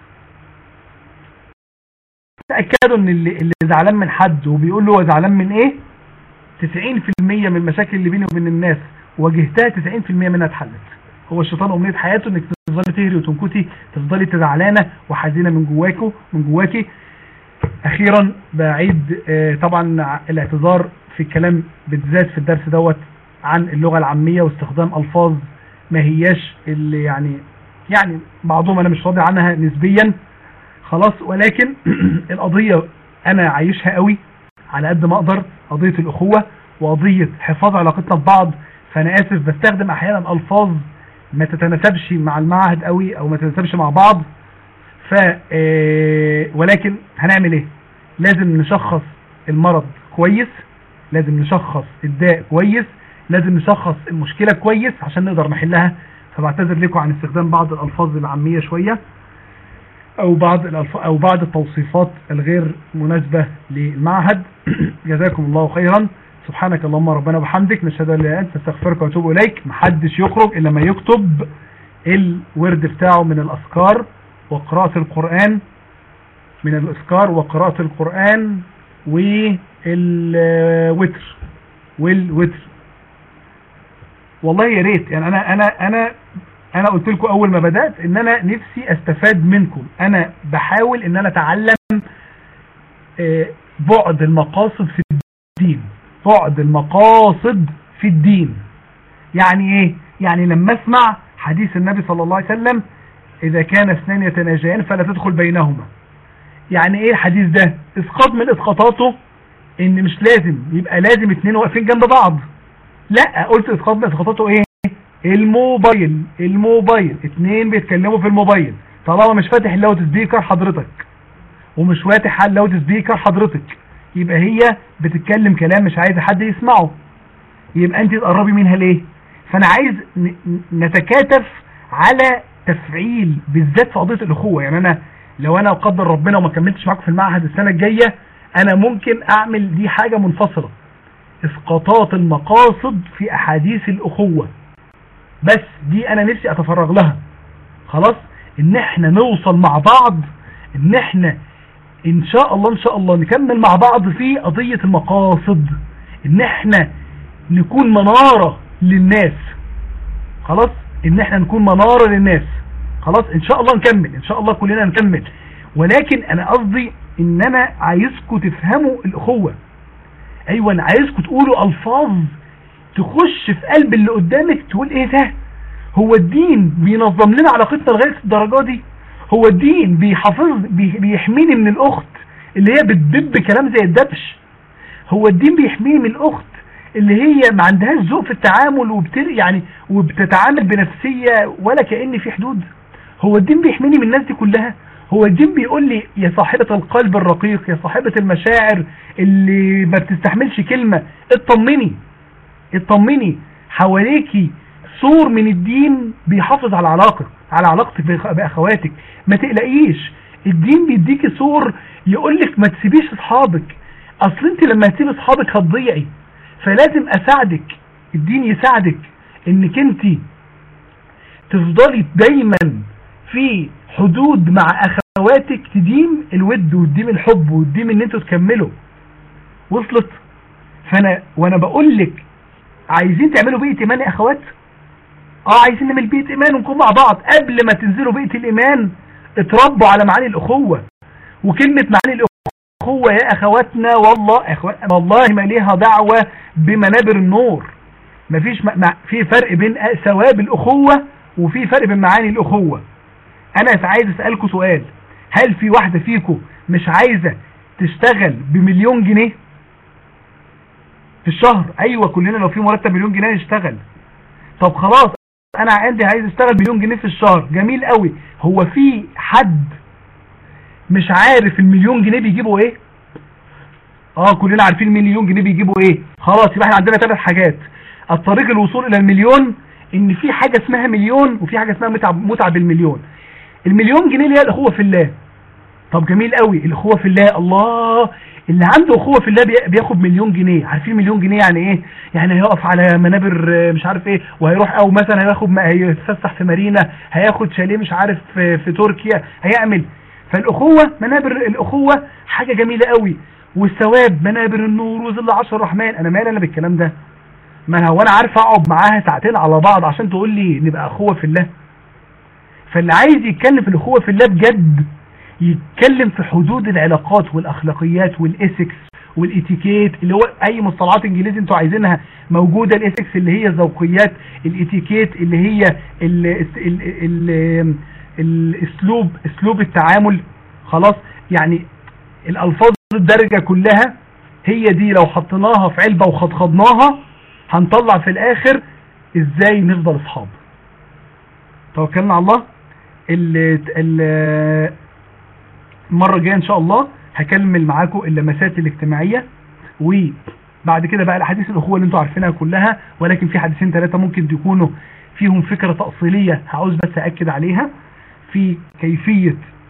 تأكدوا ان اللي, اللي زعلان من حد وبيقول له هو زعلان من ايه 90% من المشاكل اللي بيني وبين الناس واجهتها 90% منها اتحلت هو الشيطان امنية حياته انك تفضلي تهري وتنكتي تفضلي تزعلانه وحزينه من جواكوا من جواكي اخيرا بعيد اه طبعا الاعتذار في الكلام بالذات في الدرس دوت عن اللغة العامية واستخدام الفاظ ما هياش اللي يعني يعني بعضهم انا مش راضي عنها نسبيا خلاص ولكن القضية انا عايشها قوي على قد ما اقدر قضية الاخوة وقضية حفاظ علاقتنا ببعض فانا اسف بستخدم احيانا الفاظ ما تتناسبش مع المعهد قوي او ما تتناسبش مع بعض ف ولكن هنعمل ايه لازم نشخص المرض كويس لازم نشخص الداء كويس لازم نشخص المشكلة كويس عشان نقدر نحلها فبعتذر لكم عن استخدام بعض الالفاظ العامية شوية او بعض او بعض التوصيفات الغير مناسبة للمعهد جزاكم الله خيرا سبحانك اللهم ربنا وبحمدك نشهد ان لا اله الا انت نستغفرك ونتوب اليك محدش يخرج الا ما يكتب الورد بتاعه من الاذكار وقراءة القرآن من الاذكار وقراءة القرآن والوتر والوتر والله يا ريت يعني انا انا انا انا قلت لكم اول ما بدأت ان انا نفسي استفاد منكم انا بحاول ان انا اتعلم بعد المقاصد في الدين بعد المقاصد في الدين يعني ايه يعني لما اسمع حديث النبي صلى الله عليه وسلم اذا كان اثنان يتناجيان فلا تدخل بينهما يعني ايه الحديث ده اسقاط من اسقاطاته ان مش لازم يبقى لازم اتنين واقفين جنب بعض لا قلت اسقاط من اسقاطاته ايه الموبايل الموبايل اتنين بيتكلموا في الموبايل طالما مش فاتح اللاوت سبيكر حضرتك ومش فاتح اللاوت سبيكر حضرتك يبقى هي بتتكلم كلام مش عايزه حد يسمعه يبقى انت تقربي منها ليه فانا عايز نتكاتف على تفعيل بالذات في قضيه الاخوه يعني انا لو انا قدر ربنا وما كملتش معاكم في المعهد السنه الجايه انا ممكن اعمل دي حاجه منفصله اسقاطات المقاصد في احاديث الاخوه بس دي انا نفسي اتفرغ لها خلاص ان احنا نوصل مع بعض ان احنا ان شاء الله ان شاء الله نكمل مع بعض في قضية المقاصد ان احنا نكون منارة للناس خلاص ان احنا نكون منارة للناس خلاص ان شاء الله نكمل ان شاء الله كلنا نكمل ولكن انا قصدي ان انا عايزكم تفهموا الاخوة ايوه انا عايزكم تقولوا الفاظ تخش في قلب اللي قدامك تقول ايه ده هو الدين بينظم لنا علاقتنا لغاية الدرجة دي هو الدين بيحافظ بيحميني من الاخت اللي هي بتدب كلام زي الدبش هو الدين بيحميني من الاخت اللي هي ما عندهاش ذوق في التعامل وبتر يعني وبتتعامل بنفسية ولا كأن في حدود هو الدين بيحميني من الناس دي كلها هو الدين بيقول لي يا صاحبة القلب الرقيق يا صاحبة المشاعر اللي ما بتستحملش كلمة اطمني اطمني حواليكي سور من الدين بيحافظ على علاقتك على علاقتك باخواتك ما تقلقيش الدين بيديكي سور يقولك ما تسيبيش اصحابك اصل انت لما تسيب اصحابك هتضيعي فلازم اساعدك الدين يساعدك انك انت تفضلي دايما في حدود مع اخواتك تديم الود وتديم الحب وتديم ان انتوا تكملوا وصلت فانا وانا بقول لك عايزين تعملوا بيئة ايمان يا اخوات اه عايزين نعمل بيئة ايمان ونكون مع بعض قبل ما تنزلوا بيئة الايمان اتربوا على معاني الاخوة وكلمة معاني الاخوة يا اخواتنا والله اخواتنا والله ما ليها دعوة بمنابر النور مفيش ما في فرق بين ثواب الاخوة وفي فرق بين معاني الاخوة انا عايز اسألكم سؤال هل في واحدة فيكم مش عايزة تشتغل بمليون جنيه في الشهر ايوه كلنا لو في مرتب مليون جنيه نشتغل طب خلاص انا عندي عايز اشتغل مليون جنيه في الشهر جميل قوي هو في حد مش عارف المليون جنيه بيجيبوا ايه اه كلنا عارفين المليون جنيه بيجيبوا ايه خلاص يبقى احنا عندنا ثلاث حاجات الطريق الوصول الى المليون ان في حاجة اسمها مليون وفي حاجة اسمها متعب, متعب المليون المليون جنيه اللي هي الاخوة في الله طب جميل قوي الاخوة في الله الله اللي عنده اخوة في الله بياخد مليون جنيه عارفين مليون جنيه يعني ايه يعني هيقف على منابر مش عارف ايه وهيروح او مثلا هياخد هيتفسح في مارينا هياخد شاليه مش عارف في, في تركيا هيعمل فالاخوة منابر الاخوة حاجة جميلة قوي والثواب منابر النور وظل عشر الرحمن انا مالي انا بالكلام ده ما هو انا عارف اقعد معاها ساعتين على بعض عشان تقول لي نبقى اخوة في الله فاللي عايز يتكلم في الاخوة في الله بجد يتكلم في حدود العلاقات والاخلاقيات والاسكس والاتيكيت اللي هو اي مصطلحات انجليزي انتوا عايزينها موجودة الاسكس اللي هي الذوقيات الاتيكيت اللي هي ال ال ال الاسلوب اسلوب التعامل خلاص يعني الالفاظ الدرجة كلها هي دي لو حطيناها في علبة وخضخضناها هنطلع في الاخر ازاي نفضل اصحاب توكلنا على الله ال ال المرة الجاية ان شاء الله هكمل معاكم اللمسات الاجتماعية وبعد كده بقى الاحاديث الاخوة اللي انتوا عارفينها كلها ولكن في حديثين ثلاثة ممكن تكونوا فيهم فكرة تأصيلية هعوز بس اكد عليها في كيفية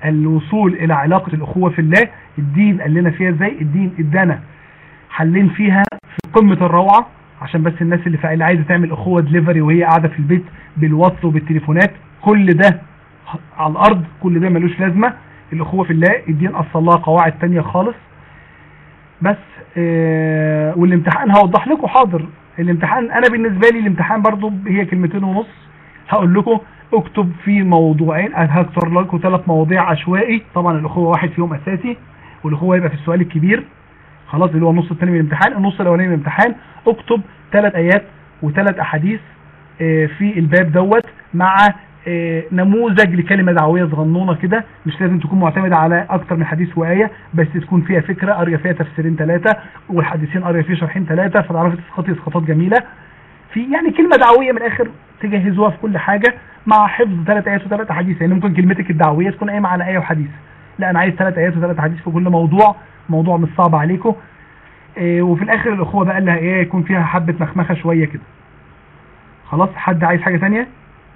الوصول الى علاقة الاخوة في الله الدين قال لنا فيها ازاي الدين ادانا حلين فيها في قمة الروعة عشان بس الناس اللي اللي عايزة تعمل اخوة دليفري وهي قاعدة في البيت بالواتس وبالتليفونات كل ده على الارض كل ده ملوش لازمة الاخوة في الله الدين اصل لها قواعد تانية خالص بس اه والامتحان هوضح لكم حاضر الامتحان انا بالنسبة لي الامتحان برضو هي كلمتين ونص هقول لكم اكتب في موضوعين هكتر لكم ثلاث مواضيع عشوائي طبعا الاخوة واحد فيهم اساسي والاخوة يبقى في السؤال الكبير خلاص اللي هو النص الثاني من الامتحان النص الاولاني من الامتحان اكتب ثلاث ايات وثلاث احاديث اه في الباب دوت مع اه نموذج لكلمة دعوية صغنونة كده مش لازم تكون معتمدة على اكتر من حديث وآية بس تكون فيها فكرة قارية فيها تفسيرين ثلاثة والحديثين قارية فيه شرحين ثلاثة فتعرفي تسقطي اسقاطات جميلة في يعني كلمة دعوية من الاخر تجهزوها في كل حاجة مع حفظ ثلاث ايات وثلاث احاديث يعني ممكن كلمتك الدعوية تكون قايمة على ايه وحديث لا انا عايز ثلاث ايات وثلاث احاديث في كل موضوع موضوع مش صعب عليكم إيه وفي الاخر الاخوة بقى لها ايه يكون فيها حبة مخمخة شوية كده خلاص حد عايز حاجة ثانيه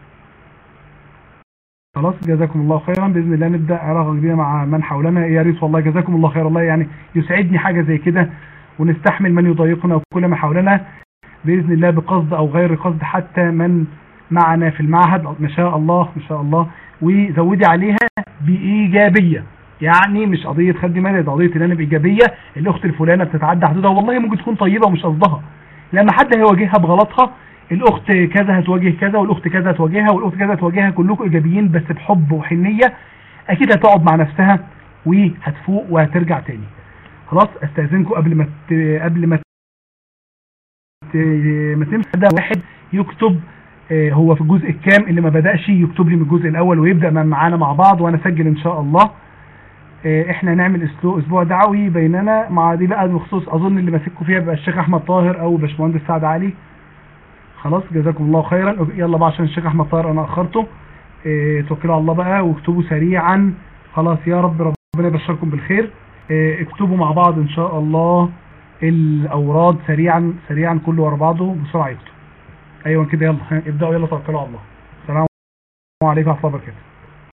خلاص جزاكم الله خيرا باذن الله نبدا علاقه جديده مع من حولنا يا ريت والله جزاكم الله خير الله يعني يسعدني حاجه زي كده ونستحمل من يضايقنا وكل ما حولنا باذن الله بقصد او غير قصد حتى من معنا في المعهد ما شاء الله ما شاء الله وزودي عليها بايجابيه يعني مش قضيه خد مالي ده قضيه ان انا بايجابيه الاخت الفلانه بتتعدى حدودها والله ممكن تكون طيبه ومش قصدها لما حد هيواجهها بغلطها الاخت كذا هتواجه كذا والاخت كذا هتواجهها والاخت كذا هتواجهها كلكم ايجابيين بس بحب وحنيه اكيد هتقعد مع نفسها وهتفوق وهترجع تاني خلاص استاذنكم قبل ما ت... قبل ما ت... ما تمشي ده واحد يكتب آه هو في الجزء الكام اللي ما بدأش يكتب لي من الجزء الاول ويبدأ معانا مع بعض وانا اسجل ان شاء الله آه احنا نعمل اسبوع دعوي بيننا مع دي بقى بخصوص اظن اللي ماسككم فيها بقى الشيخ احمد طاهر او باشمهندس سعد علي خلاص جزاكم الله خيرا يلا بقى عشان الشيخ احمد طاهر انا اخرته اه توكلوا على الله بقى واكتبوا سريعا خلاص يا رب ربنا يبشركم بالخير اه اكتبوا مع بعض ان شاء الله الاوراد سريعا سريعا كله ورا بعضه بسرعه يكتب ايوه كده يلا ابداوا يلا توكلوا على الله السلام عليكم ورحمه الله وبركاته